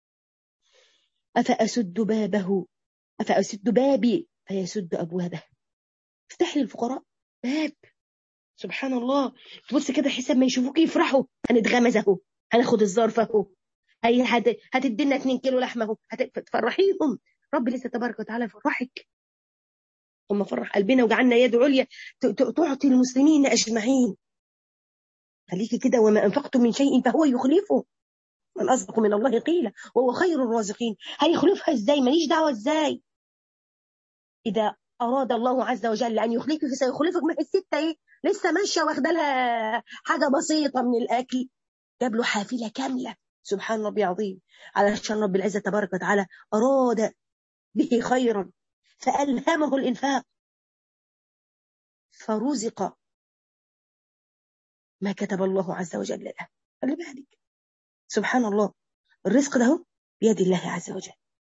أفأسد بابه أفأسد بابي فيسد أبوابه افتح لي الفقراء باب سبحان الله تبص كده حساب ما يشوفوك يفرحوا هنتغمز اهو هناخد الظرف اهو هتدينا 2 كيلو لحمه اهو هتفرحيهم رب لسه تبارك وتعالى يفرحك ثم فرح قلبنا وجعلنا يد عليا تعطي المسلمين اجمعين خليكي كده وما انفقتم من شيء فهو يخلفه من اصدق من الله قيلا وهو خير الرازقين هيخلفها ازاي ماليش دعوه ازاي اذا اراد الله عز وجل ان يخلفك فسيخلفك ما السته ايه لسه ماشيه واخده لها حاجه بسيطه من الاكل جاب له حافله كامله سبحان ربي عظيم علشان رب العزه تبارك وتعالى اراد به خيرا فألهمه الإنفاق فرزق ما كتب الله عز وجل له خلي بالك سبحان الله الرزق ده بيد الله عز وجل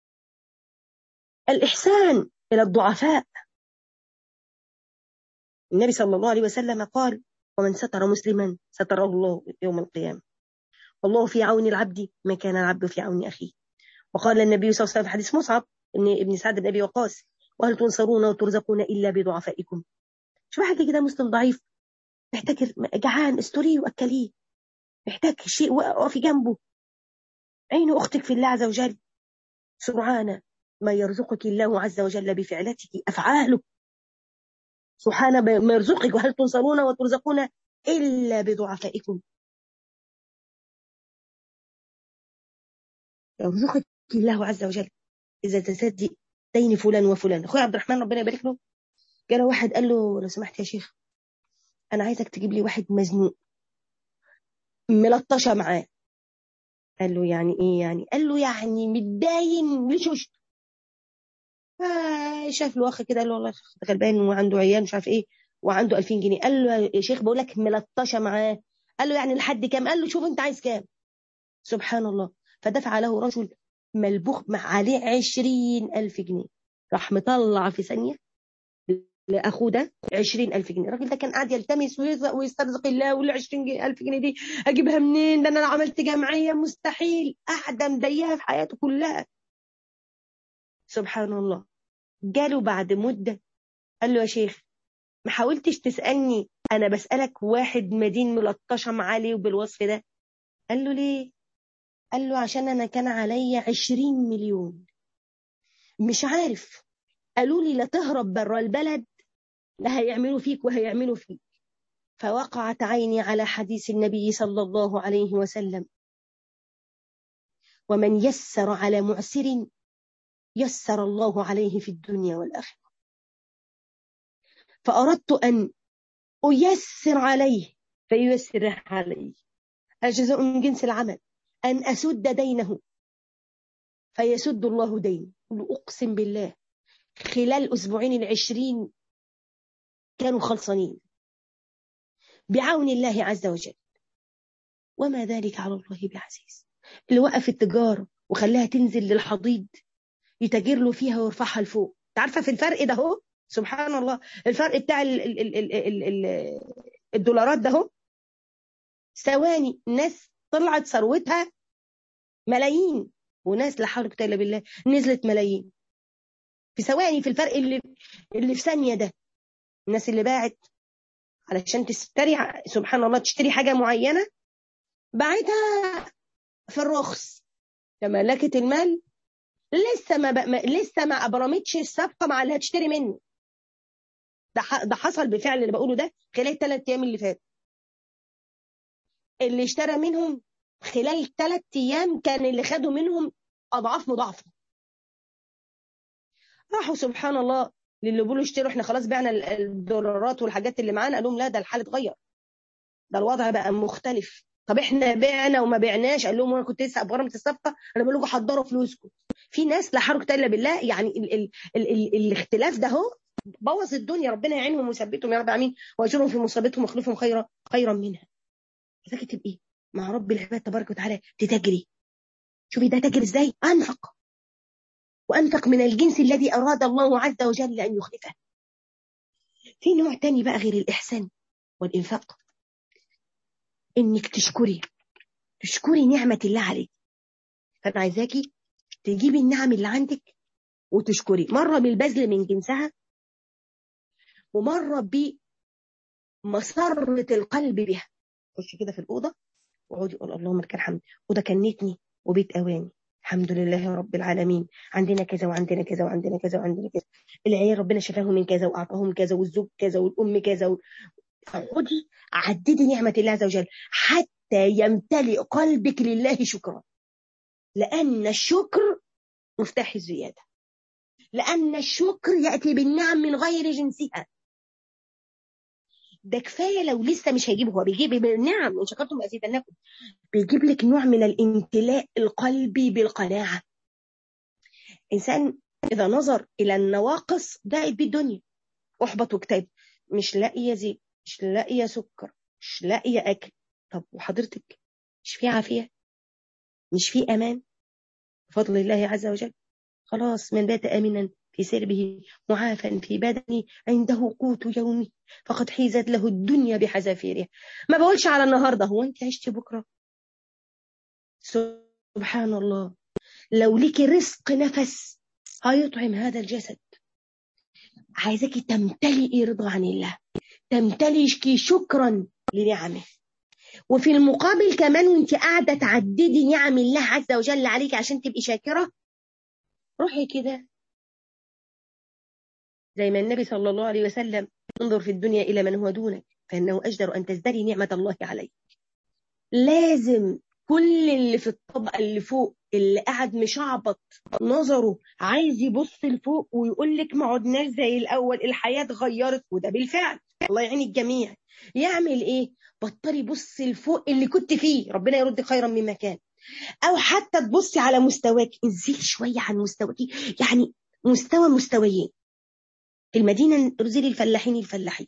الإحسان إلى الضعفاء النبي صلى الله عليه وسلم قال ومن ستر مسلما ستره الله يوم القيامة والله في عون العبد ما كان العبد في عون أخيه وقال النبي صلى الله عليه وسلم في حديث مصعب ان ابن سعد بن ابي وقاص وهل تنصرون وترزقون الا بضعفائكم شو واحد كده مسلم ضعيف محتاج جعان استوريه واكليه محتاج شيء وقفي جنبه عين اختك في الله عز وجل سرعان ما يرزقك الله عز وجل بفعلتك افعاله سبحان ما يرزقك وهل تنصرون وترزقون الا بضعفائكم يرزقك الله عز وجل اذا تسدي دين فلان وفلان اخويا عبد الرحمن ربنا يبارك له جاله واحد قال له لو سمحت يا شيخ انا عايزك تجيب لي واحد مزنوق ملطشه معاه قال له يعني ايه يعني قال له يعني متداين لشوش آه شاف له اخ كده قال له والله غلبان وعنده عيال مش عارف ايه وعنده 2000 جنيه قال له يا شيخ بقول لك ملطشه معاه قال له يعني لحد كام قال له شوف انت عايز كام سبحان الله فدفع له رجل ملبوخ مع عليه عشرين ألف جنيه راح مطلع في ثانية لأخوه ده عشرين ألف جنيه الراجل ده كان قاعد يلتمس ويسترزق الله وال عشرين ألف جنيه دي أجيبها منين ده أنا لو عملت جمعية مستحيل قاعدة مضيقة في حياته كلها سبحان الله جاله بعد مدة قال له يا شيخ ما حاولتش تسألني أنا بسألك واحد مدين ملطشة معالي وبالوصف ده قال له ليه قال له عشان أنا كان عليا عشرين مليون مش عارف قالوا لي لا تهرب بره البلد لا هيعملوا فيك وهيعملوا فيك فوقعت عيني على حديث النبي صلى الله عليه وسلم ومن يسر على معسر يسر الله عليه في الدنيا والآخرة فأردت أن أيسر عليه فييسر عليه الجزاء من جنس العمل أن أسد دينه فيسد الله دين أقسم بالله خلال أسبوعين العشرين كانوا خلصانين بعون الله عز وجل وما ذلك على الله بعزيز اللي وقف التجارة وخلاها تنزل للحضيض يتاجر له فيها ويرفعها لفوق عارفه في الفرق ده اهو سبحان الله الفرق بتاع ال ال ال ال ال ال الدولارات ده اهو ثواني ناس طلعت ثروتها ملايين وناس لا حول ولا قوه الا بالله نزلت ملايين في ثواني في الفرق اللي اللي في ثانيه ده الناس اللي باعت علشان تشتري سبحان الله تشتري حاجه معينه باعتها في الرخص كملكه المال لسه ما, ما لسه ما ابرمتش الصفقه مع اللي هتشتري منه ده ح... ده حصل بالفعل اللي بقوله ده خلال الثلاث ايام اللي فاتوا اللي اشترى منهم خلال الثلاث ايام كان اللي خدوا منهم اضعاف مضاعفه راحوا سبحان الله للي بيقولوا اشتروا احنا خلاص بعنا الدولارات والحاجات اللي معانا قال لهم لا ده الحال اتغير ده الوضع بقى مختلف طب احنا بعنا وما بعناش قال لهم انا كنت لسه ابغرمه الصفقه انا بقول لكم حضروا فلوسكم في ناس لا حركه الا بالله يعني ال ال ال ال الاختلاف ده هو بوظ الدنيا ربنا يعينهم ويثبتهم يا رب امين واجرهم في مصيبتهم واخلفهم خيرا خيرا منها لذلك تبقي مع رب العباد تبارك وتعالى تتجري شوفي ده تجري ازاي انفق وانفق من الجنس الذي اراد الله عز وجل ان يخلفه في نوع تاني بقى غير الاحسان والانفاق انك تشكري تشكري نعمه الله عليك فانا عايزاكي تجيبي النعم اللي عندك وتشكري مرة بالبذل من جنسها ومرة بمسرة القلب بها خش كده في الأوضة وقعدي قول اللهم لك الحمد وده كنتني وبيت أواني الحمد لله رب العالمين عندنا كذا وعندنا كذا وعندنا كذا وعندنا كذا العيال ربنا شفاهم من كذا وأعطاهم كذا والزوج كذا والأم كذا و... فخدي عددي نعمة الله عز وجل حتى يمتلئ قلبك لله شكرا لأن الشكر مفتاح الزيادة لأن الشكر يأتي بالنعم من غير جنسها ده كفاية لو لسه مش هيجيب هو بيجيب النعم إن شكرتم أزيدنكم بيجيب لك نوع من الامتلاء القلبي بالقناعة إنسان إذا نظر إلى النواقص ضاقت بيه الدنيا أحبط واكتئب مش لاقية زيت مش لاقية سكر مش لاقية أكل طب وحضرتك مش في عافية مش في أمان بفضل الله عز وجل خلاص من بات آمنا في سربه معافا في بدنه عنده قوت يومه فقد حيزت له الدنيا بحذافيرها ما بقولش على النهاردة هو أنت عشتي بكرة سبحان الله لو لك رزق نفس هيطعم هذا الجسد عايزاكي تمتلئي رضا عن الله تمتلئي شكرا لنعمه وفي المقابل كمان وانت قاعدة تعددي نعم الله عز وجل عليك عشان تبقي شاكرة روحي كده زي ما النبي صلى الله عليه وسلم انظر في الدنيا إلى من هو دونك فإنه أجدر أن تزدري نعمة الله عليك لازم كل اللي في الطبقة اللي فوق اللي قاعد مشعبط نظره عايز يبص لفوق ويقول لك ما عدناش زي الأول الحياة اتغيرت وده بالفعل الله يعين الجميع يعمل ايه بطلي بصي لفوق اللي كنت فيه ربنا يرد خيرا مما كان او حتى تبصي على مستواك انزلي شويه عن مستواك يعني مستوى مستويين في المدينه انزلي الفلاحين الفلاحين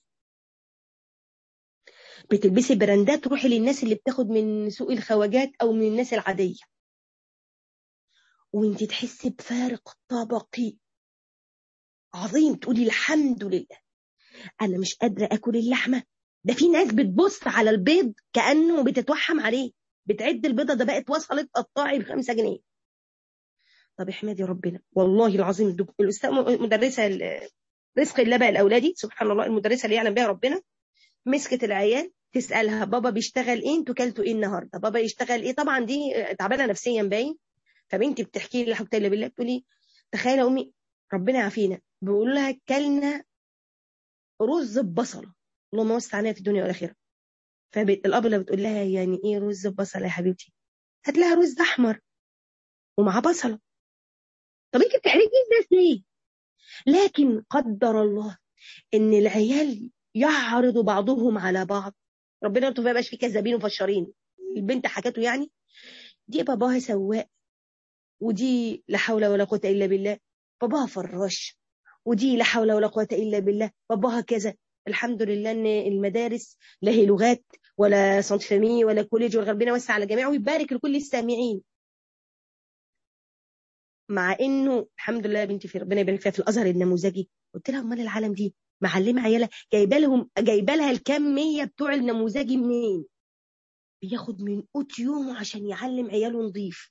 بتلبسي براندات تروحي للناس اللي بتاخد من سوق الخواجات او من الناس العاديه وانت تحسي بفارق طبقي عظيم تقولي الحمد لله انا مش قادره اكل اللحمه ده في ناس بتبص على البيض كانه بتتوحم عليه بتعد البيضه ده بقت وصلت قطاعي بخمسة جنيه طب احمدي ربنا والله العظيم الاستاذ مدرسه رزق الله بقى الاولادي سبحان الله المدرسه اللي يعلم بها ربنا مسكت العيال تسالها بابا بيشتغل ايه انتوا كلتوا ايه النهارده بابا يشتغل ايه طبعا دي تعبانه نفسيا باين فبنتي بتحكي لي لا حول ولا بالله بتقول لي تخيل يا امي ربنا يعافينا بيقول لها كلنا رز ببصله اللهم وسع علينا في الدنيا والاخره فالاب اللي بتقول لها يعني ايه رز ببصله يا حبيبتي هات لها رز احمر ومع بصله طب انت بتحرجي الناس ليه لكن قدر الله ان العيال يعرض بعضهم على بعض ربنا ما يبقاش في كذابين وفشارين البنت حكته يعني دي باباها سواق ودي لا حول ولا قوه الا بالله باباها فراش ودي لا حول ولا قوه الا بالله باباها كذا الحمد لله ان المدارس لا هي لغات ولا سانت فامي ولا كوليج ربنا وسع على جميعه ويبارك لكل السامعين مع انه الحمد لله يا بنتي في ربنا يبارك فيها في الازهر النموذجي قلت لها امال العالم دي معلمه عيالها جايبه لهم جايبه لها الكميه بتوع النموذجي منين بياخد من قوت يومه عشان يعلم عياله نظيف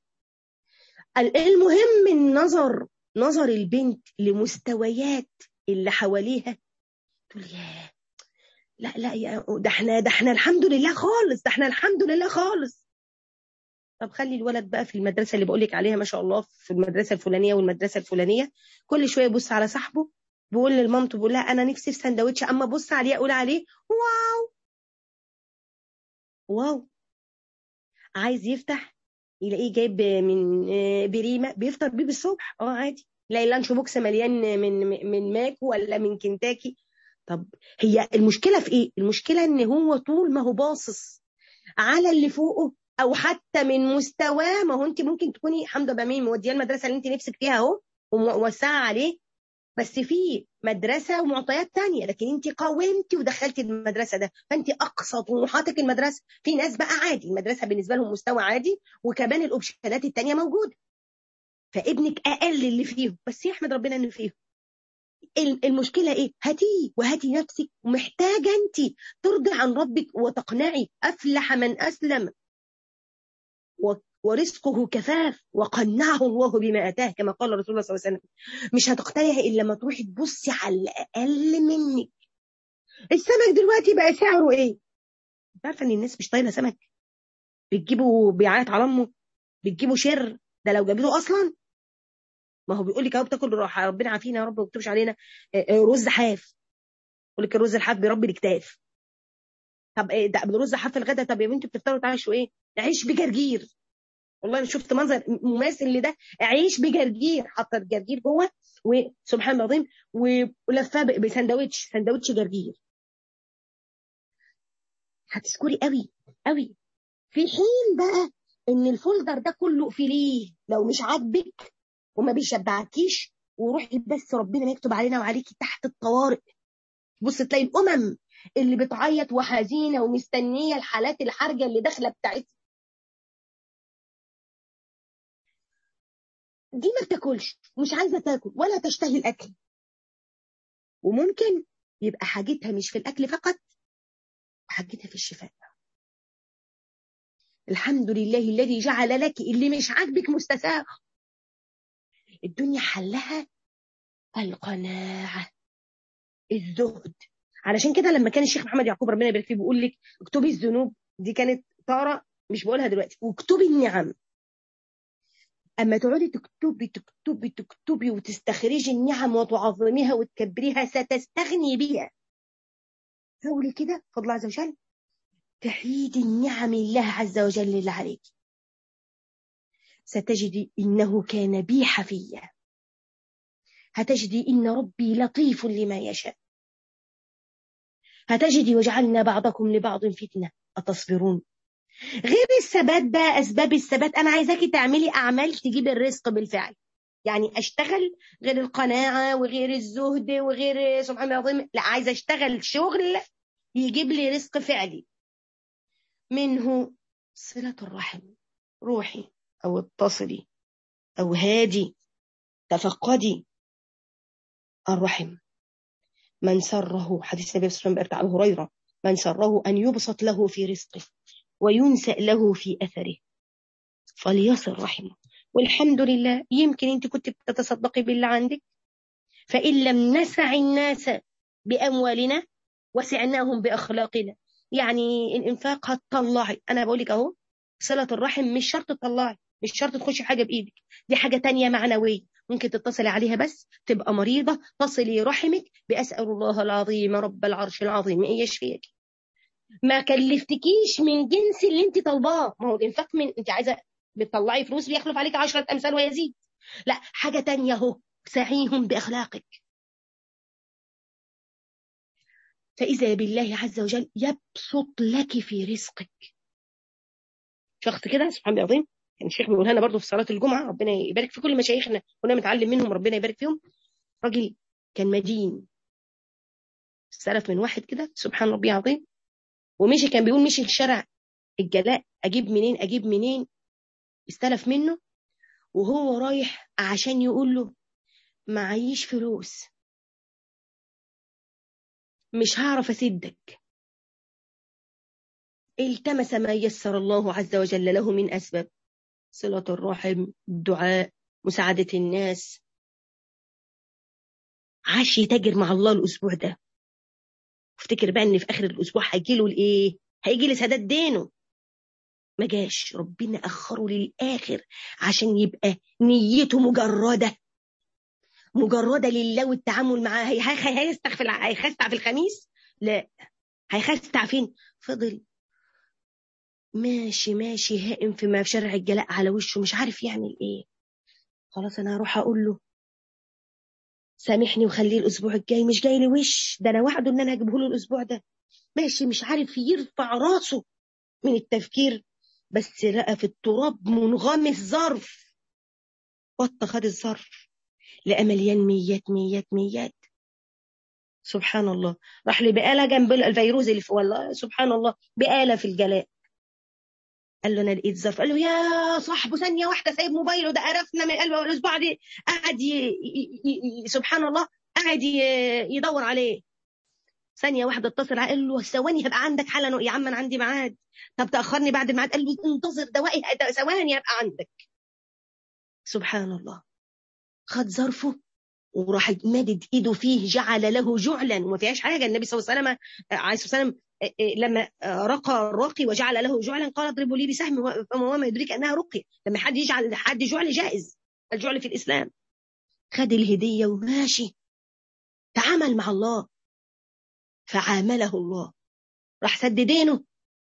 المهم النظر نظر البنت لمستويات اللي حواليها تقول ياه لا لا يا ده احنا ده احنا الحمد لله خالص ده احنا الحمد لله خالص طب خلي الولد بقى في المدرسه اللي بقول لك عليها ما شاء الله في المدرسه الفلانيه والمدرسه الفلانيه كل شويه يبص على صاحبه بيقول لمامته بيقول لها انا نفسي في سندوتش اما بص عليه اقول عليه واو واو عايز يفتح يلاقيه جايب من بريمه بيفطر بيه بالصبح اه عادي يلاقي اللانش بوكس مليان من من ماكو ولا من كنتاكي طب هي المشكله في ايه المشكله ان هو طول ما هو باصص على اللي فوقه او حتى من مستواه ما هو انت ممكن تكوني حمزه بمين موديه المدرسه اللي انت نفسك فيها اهو وموسعه عليه بس في مدرسة ومعطيات تانية لكن انت قاومتي ودخلتي المدرسة ده فانت اقصى طموحاتك المدرسة في ناس بقى عادي المدرسة بالنسبة لهم مستوى عادي وكمان الاوبشنات التانية موجودة فابنك اقل اللي فيهم بس يحمد ربنا انه فيهم المشكلة ايه هاتيه وهاتي نفسك ومحتاجة انت ترضي عن ربك وتقنعي افلح من اسلم ورزقه كفاف وقنعه الله بما اتاه كما قال رسول الله صلى الله عليه وسلم مش هتقتنعي الا لما تروحي تبصي على الاقل منك السمك دلوقتي بقى سعره ايه انت عارفه ان الناس مش طايله سمك بتجيبوا بيعيط على امه بتجيبوا شر ده لو جابته اصلا ما هو بيقول لك اهو بتاكل ربنا عافينا يا رب ما تكتبش علينا رز حاف يقول لك الرز الحاف بيربي الاكتاف طب ايه ده الرز حاف الغدا طب يا بنتي بتفطروا تعيشوا ايه عيش بجرجير والله انا شفت منظر مماثل لده عيش بجرجير حاطه الجرجير جوه وسبحان الله العظيم ولفاه بسندوتش سندوتش جرجير هتذكري قوي قوي في حين بقى ان الفولدر ده كله فيليه لو مش عاجبك وما بيشبعكيش وروحي بس ربنا يكتب علينا وعليكي تحت الطوارئ بص تلاقي الامم اللي بتعيط وحزينه ومستنيه الحالات الحرجه اللي داخله بتاعتها دي ما بتاكلش مش عايزه تاكل ولا تشتهي الاكل وممكن يبقى حاجتها مش في الاكل فقط حاجتها في الشفاء الحمد لله الذي جعل لك اللي مش عاجبك مستساغ الدنيا حلها القناعه الزهد علشان كده لما كان الشيخ محمد يعقوب ربنا يبارك فيه بيقول لك اكتبي الذنوب دي كانت طاره مش بقولها دلوقتي واكتبي النعم اما تقعدي تكتبي تكتبي تكتبي وتستخرجي النعم وتعظميها وتكبريها ستستغني بها حاولي كده فضل عز وجل تعيدي النعم الله عز وجل اللي عليك ستجدي انه كان بي حفيا هتجدي ان ربي لطيف لما يشاء هتجدي وجعلنا بعضكم لبعض فتنه اتصبرون غير الثبات بقى اسباب الثبات انا عايزاكي تعملي اعمال تجيب الرزق بالفعل يعني اشتغل غير القناعه وغير الزهد وغير سبحان الله العظيم لا عايزه اشتغل شغل يجيب لي رزق فعلي منه صله الرحم روحي او اتصلي او هادي تفقدي الرحم من سره حديث النبي صلى الله عليه وسلم ابو هريره من سره ان يبسط له في رزقه وينسأ له في أثره فليصل رحمه والحمد لله يمكن أنت كنت بتتصدقي بالله عندك فإن لم نسع الناس بأموالنا وسعناهم بأخلاقنا يعني الإنفاق هتطلعي أنا بقول لك أهو صلة الرحم مش شرط تطلعي مش شرط تخشي حاجة بإيدك دي حاجة تانية معنوية ممكن تتصلي عليها بس تبقى مريضة تصلي رحمك بأسأل الله العظيم رب العرش العظيم أن يشفيك ما كلفتكيش من جنس اللي انت طالباه ما هو الانفاق من انت عايزه بتطلعي فلوس بيخلف عليك عشرة امثال ويزيد لا حاجه تانية اهو سعيهم باخلاقك فاذا بالله عز وجل يبسط لك في رزقك شخص كده سبحان الله العظيم كان الشيخ بيقولها لنا برضه في صلاه الجمعه ربنا يبارك في كل مشايخنا كنا متعلم منهم ربنا يبارك فيهم راجل كان مدين استلف من واحد كده سبحان ربي العظيم ومشي كان بيقول مشي الشارع الجلاء اجيب منين اجيب منين استلف منه وهو رايح عشان يقول له معيش فلوس مش هعرف اسدك التمس ما يسر الله عز وجل له من اسباب صلة الرحم الدعاء مساعدة الناس عاش يتاجر مع الله الاسبوع ده افتكر بقى ان في اخر الاسبوع هيجي له الايه هيجي لي سداد دينه ما جاش ربنا اخره للاخر عشان يبقى نيته مجرده مجرده لله والتعامل معاه هيستغفر هيخستع في الخميس لا هيخستع فين فضل ماشي ماشي هائم في شارع الجلاء على وشه مش عارف يعمل ايه خلاص انا هروح اقول له سامحني وخليه الاسبوع الجاي مش جاي لي وش ده انا وعده ان انا هجيبه له الاسبوع ده ماشي مش عارف يرفع راسه من التفكير بس لقى في التراب منغمس ظرف بط خد الظرف لقى مليان ميات ميات ميات سبحان الله راح لي بقالة جنب الفيروز اللي في والله سبحان الله بقالة في الجلاء قال له انا لقيت ظرف قال له يا صاحبه ثانيه واحده سايب موبايله ده قرفنا من قلبه الاسبوع دي قاعد ي... ي... ي... سبحان الله قاعد ي... يدور عليه ثانيه واحده اتصل قال له ثواني هبقى عندك حالا يا عم انا عندي ميعاد طب تاخرني بعد الميعاد قال له انتظر دوائي ثواني هبقى عندك سبحان الله خد ظرفه وراح مادد ايده فيه جعل له جعلا وما فيهاش حاجه النبي صلى الله عليه وسلم عليه الصلاه والسلام لما رقى الراقي وجعل له جعلا قال اضربوا لي بسهم وما يدريك انها رقيه لما حد يجعل حد جعل جائز الجعل في الاسلام خد الهديه وماشي تعامل مع الله فعامله الله راح سد دينه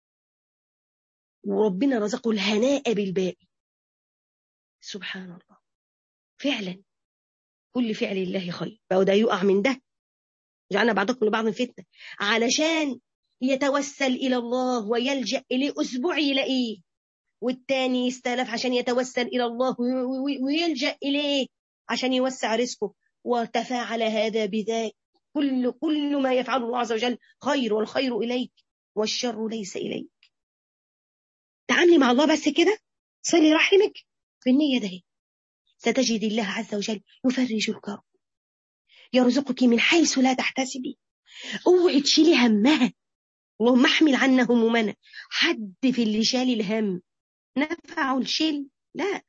وربنا رزقه الهناء بالباقي سبحان الله فعلا كل فعل الله خير فهو ده يقع من ده جعلنا بعضكم لبعض فتنه علشان يتوسل إلى الله ويلجأ إليه أسبوع يلاقيه والتاني يستلف عشان يتوسل إلى الله ويلجأ إليه عشان يوسع رزقه وتفاعل هذا بذاك كل كل ما يفعله الله عز وجل خير والخير إليك والشر ليس إليك تعاملي مع الله بس كده صلي رحمك بالنية ده ستجد الله عز وجل يفرج الكرب يرزقك من حيث لا تحتسبي اوعي تشيلي همها اللهم احمل عنا همومنا حد في اللي شال الهم نفعه الشيل لا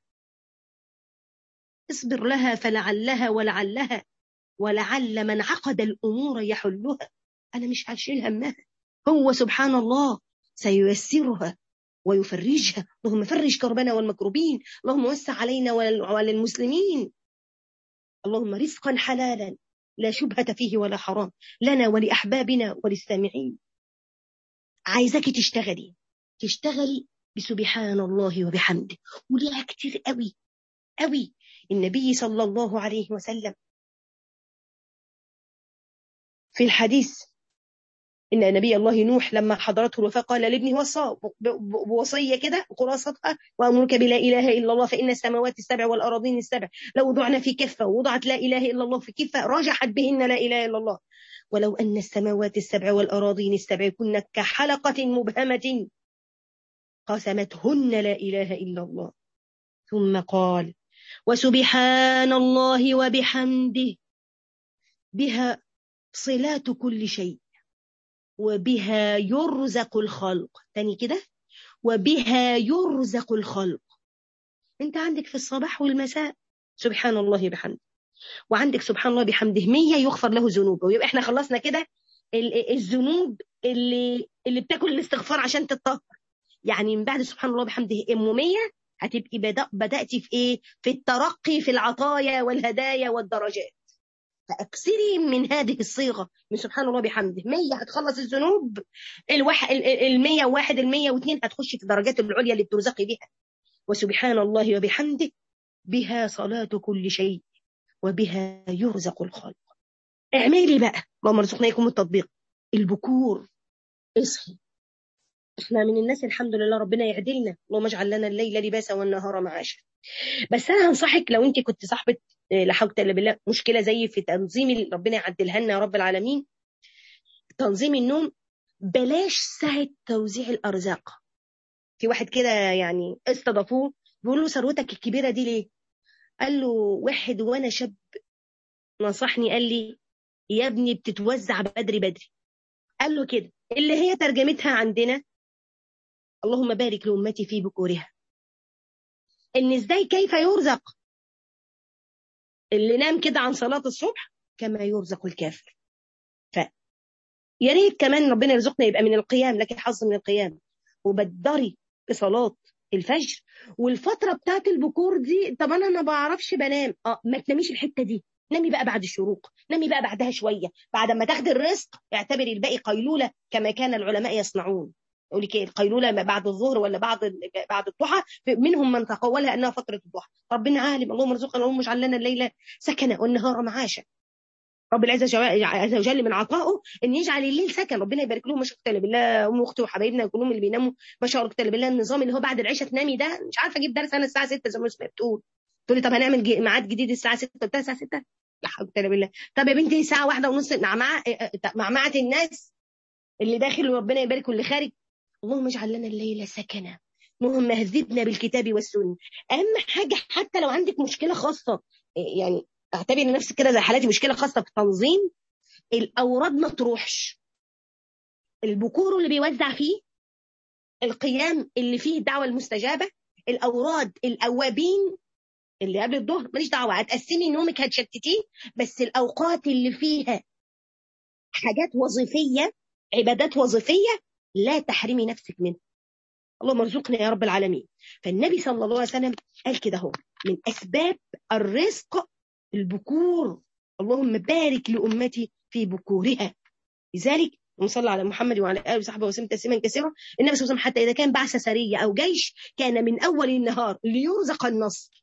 اصبر لها فلعلها ولعلها ولعل من عقد الأمور يحلها أنا مش هشيل همها هو سبحان الله سييسرها ويفرجها اللهم فرج كربنا والمكروبين اللهم وسع علينا وعلى المسلمين اللهم رزقا حلالا لا شبهة فيه ولا حرام لنا ولأحبابنا وللسامعين عايزاكي تشتغلي تشتغلي بسبحان الله وبحمده وليها كتير قوي قوي النبي صلى الله عليه وسلم في الحديث إن نبي الله نوح لما حضرته الوفاة قال لابنه وصى بوصية كده خلاصتها وأمرك بلا إله إلا الله فإن السماوات السبع والأراضين السبع لو وضعنا في كفة ووضعت لا إله إلا الله في كفة رجحت بهن لا إله إلا الله ولو أن السماوات السبع والأراضين السبع كن كحلقة مبهمة قسمتهن لا إله إلا الله ثم قال وسبحان الله وبحمده بها صلات كل شيء وبها يرزق الخلق تاني كده وبها يرزق الخلق انت عندك في الصباح والمساء سبحان الله بحمده وعندك سبحان الله بحمده مية يغفر له ذنوبه ويبقى احنا خلصنا كده الذنوب اللي اللي بتاكل الاستغفار عشان تتطهر يعني من بعد سبحان الله بحمده ام 100 هتبقي بدأ بدأتي في ايه في الترقي في العطايا والهدايا والدرجات فاكثري من هذه الصيغه من سبحان الله بحمده 100 هتخلص الذنوب الواحد ال 101 ال 102 هتخشي في الدرجات العليا اللي بترزقي بها وسبحان الله وبحمده بها صلاه كل شيء وبها يرزق الخلق اعملي بقى اللهم ارزقناكم التطبيق البكور اصحي احنا من الناس الحمد لله ربنا يعدلنا اللهم اجعل لنا الليل لباسا والنهار معاشا بس انا هنصحك لو انت كنت صاحبه لا حول الا بالله مشكله زي في تنظيم ربنا يعدلها لنا يا رب العالمين تنظيم النوم بلاش ساعة توزيع الأرزاق في واحد كده يعني استضافوه بيقول له ثروتك الكبيرة دي ليه قال له واحد وانا شاب نصحني قال لي يا ابني بتتوزع بدري بدري قال له كده اللي هي ترجمتها عندنا اللهم بارك لأمتي في بكورها ان ازاي كيف يرزق اللي نام كده عن صلاة الصبح كما يرزق الكافر ف يا ريت كمان ربنا يرزقنا يبقى من القيام لكن حظ من القيام وبدري بصلاة الفجر والفترة بتاعت البكور دي طب انا ما بعرفش بنام اه ما تناميش الحتة دي نامي بقى بعد الشروق نامي بقى بعدها شوية بعد ما تاخدي الرزق اعتبري الباقي قيلولة كما كان العلماء يصنعون يقول لك القيلولة بعد الظهر ولا بعد بعد الضحى منهم من تقولها انها فترة الضحى ربنا عالم اللهم ارزقنا اللهم اجعل لنا الليل سكنا والنهار معاشا رب العزة عز وجل من عطائه ان يجعل الليل سكن ربنا يبارك لهم ما شاء الله بالله ام اختي وحبايبنا كلهم اللي بيناموا ما شاء الله بالله النظام اللي هو بعد العشاء تنامي ده مش عارفه اجيب درس انا الساعه 6 زي ما اسمها بتقول تقول لي طب هنعمل ميعاد جديد الساعه 6 قلت الساعه 6 لا حول ولا بالله طب يا بنتي ساعه واحده ونص مع مع معمعه الناس اللي داخل وربنا يبارك واللي خارج اللهم اجعل لنا الليل سكنا اللهم اهذبنا بالكتاب والسنه اهم حاجه حتى لو عندك مشكله خاصه يعني اعتبري نفسك كده زي حالاتي مشكله خاصه في التنظيم الاوراد ما تروحش البكور اللي بيوزع فيه القيام اللي فيه الدعوه المستجابه الاوراد الاوابين اللي قبل الظهر ماليش دعوه هتقسمي نومك هتشتتيه بس الاوقات اللي فيها حاجات وظيفيه عبادات وظيفيه لا تحرمي نفسك منها اللهم ارزقنا يا رب العالمين فالنبي صلى الله عليه وسلم قال كده هو من اسباب الرزق البكور اللهم بارك لامتي في بكورها لذلك وصلى على محمد وعلى اله وصحبه وسلم تسليما كثيرا النبي صلى الله عليه وسلم حتى اذا كان بعث سريه او جيش كان من اول النهار ليرزق النصر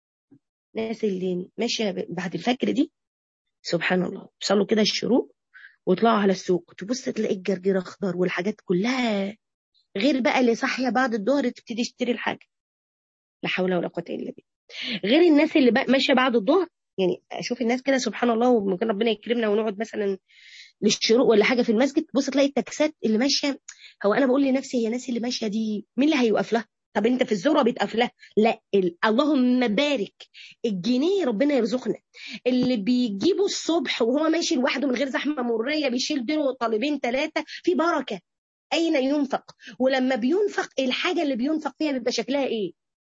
الناس اللي ماشيه بعد الفجر دي سبحان الله بيصلوا كده الشروق ويطلعوا على السوق تبص تلاقي الجرجير اخضر والحاجات كلها غير بقى اللي صاحيه بعد الظهر تبتدي تشتري الحاجه لا حول ولا قوه الا بالله غير الناس اللي بقى ماشيه بعد الظهر يعني اشوف الناس كده سبحان الله وممكن ربنا يكرمنا ونقعد مثلا للشروق ولا حاجه في المسجد تبص تلاقي التاكسات اللي ماشيه هو انا بقول لنفسي هي الناس اللي ماشيه دي مين اللي هيوقف لها طب انت في الذره بيتقف لها لا ال... اللهم بارك الجنيه ربنا يرزقنا اللي بيجيبوا الصبح وهو ماشي لوحده من غير زحمه مريه بيشيل ديره طالبين ثلاثه في بركه اين ينفق ولما بينفق الحاجه اللي بينفق فيها بيبقى شكلها ايه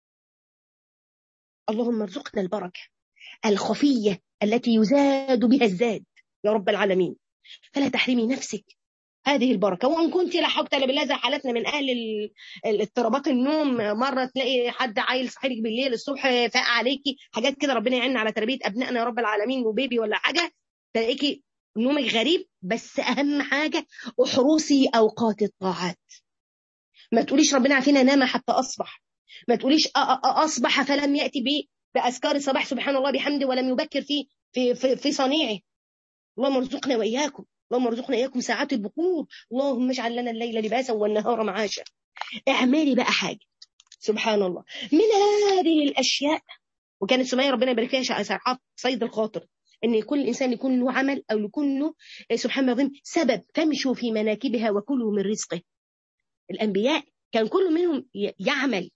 اللهم ارزقنا البركه الخفيه التي يزاد بها الزاد يا رب العالمين فلا تحرمي نفسك هذه البركة وإن كنت لا حول ولا بالله زي حالتنا من أهل اضطرابات النوم مرة تلاقي حد عيل صحيلك بالليل الصبح فاق عليكي حاجات كده ربنا يعيننا على تربية أبنائنا يا رب العالمين وبيبي ولا حاجة تلاقيكي نومك غريب بس أهم حاجة احرصي أوقات الطاعات ما تقوليش ربنا عافينا نام حتى أصبح ما تقوليش أصبح فلم يأتي بي بأذكار الصباح سبحان الله بحمده ولم يبكر في في في, في صنيعه اللهم ارزقنا وإياكم اللهم ارزقنا اياكم ساعات البكور اللهم اجعل لنا الليل لباسا والنهار معاشا اعملي بقى حاجه سبحان الله من هذه الاشياء وكانت سميه ربنا يبارك فيها ساعات صيد الخاطر ان كل انسان يكون له عمل او يكون له سبحان الله العظيم سبب فامشوا في مناكبها وكلوا من رزقه الانبياء كان كل منهم يعمل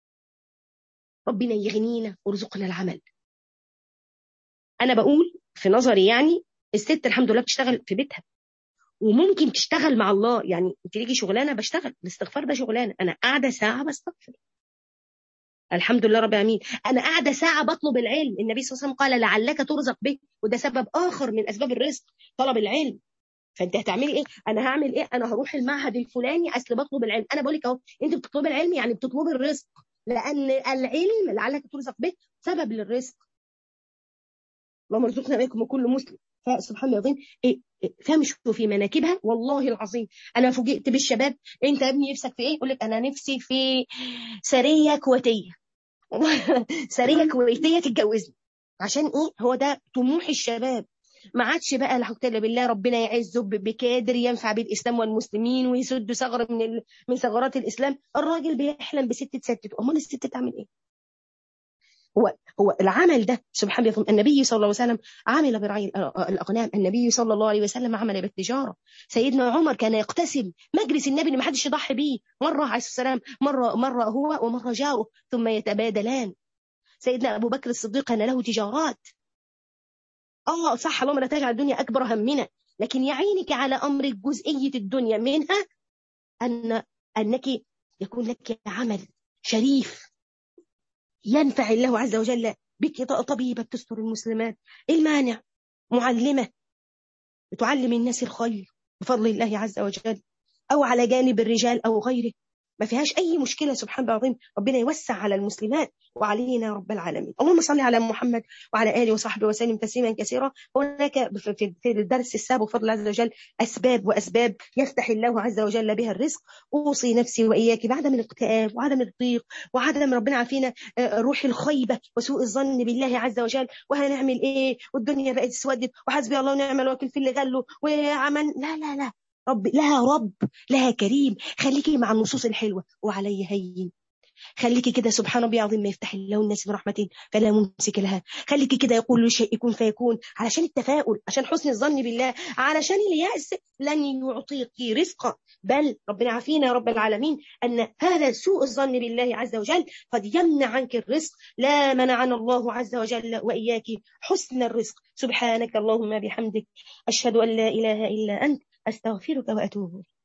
ربنا يغنينا وارزقنا العمل انا بقول في نظري يعني الست الحمد لله بتشتغل في بيتها وممكن تشتغل مع الله يعني انت ليكي شغلانه بشتغل الاستغفار ده شغلانه انا قاعده ساعه بستغفر الحمد لله رب العالمين انا قاعده ساعه بطلب العلم النبي صلى الله عليه وسلم قال لعلك ترزق به وده سبب اخر من اسباب الرزق طلب العلم فانت هتعملي ايه انا هعمل ايه انا هروح المعهد الفلاني اصل بطلب العلم انا بقول لك اهو انت بتطلبي العلم يعني بتطلبي الرزق لان العلم لعلك ترزق به سبب للرزق اللهم ارزقنا بكم وكل مسلم فسبحان الله العظيم إيه فامشوا في مناكبها والله العظيم انا فوجئت بالشباب انت يا ابني نفسك في ايه يقول لك انا نفسي في سريه كويتيه سريه كويتيه تتجوزني عشان ايه هو ده طموح الشباب ما عادش بقى لا حول ولا بالله ربنا يعزه بكادر ينفع بالاسلام والمسلمين ويسد ثغره من ال... من ثغرات الاسلام الراجل بيحلم بست تستت امال الست تعمل ايه هو هو العمل ده سبحان الله النبي صلى الله عليه وسلم عمل برعي الاغنام النبي صلى الله عليه وسلم عمل بالتجاره سيدنا عمر كان يقتسم مجلس النبي اللي ما حدش يضحي بيه مره عليه السلام مره مره هو ومره جاره ثم يتبادلان سيدنا ابو بكر الصديق كان له تجارات اه صح اللهم لا تجعل الدنيا اكبر همنا لكن يعينك على امر جزئيه الدنيا منها ان انك يكون لك عمل شريف ينفع الله عز وجل بك طبيبة تستر المسلمات المانع معلمة بتعلم الناس الخير بفضل الله عز وجل أو على جانب الرجال أو غيره ما فيهاش أي مشكلة سبحان الله العظيم ربنا يوسع على المسلمات وعلينا رب العالمين اللهم صل على محمد وعلى آله وصحبه وسلم تسليما كثيرا هناك في الدرس السابق بفضل الله عز وجل أسباب وأسباب يفتح الله عز وجل بها الرزق أوصي نفسي وإياك بعدم الاكتئاب وعدم الضيق وعدم ربنا عافينا روح الخيبة وسوء الظن بالله عز وجل وهنعمل إيه والدنيا بقت اسودت وحسبي الله ونعم الوكيل في اللي غله وعمل لا لا لا رب لها رب لها كريم خليكي مع النصوص الحلوة وعلي هين خليكي كده سبحان ربي العظيم ما يفتح الله الناس برحمته فلا ممسك لها خليكي كده يقول له شيء يكون فيكون علشان التفاؤل عشان حسن الظن بالله علشان اليأس لن يعطيك رزقا بل ربنا عافينا يا رب العالمين أن هذا سوء الظن بالله عز وجل قد يمنع عنك الرزق لا منعنا الله عز وجل وإياك حسن الرزق سبحانك اللهم بحمدك أشهد أن لا إله إلا أنت أستغفرك وأتوب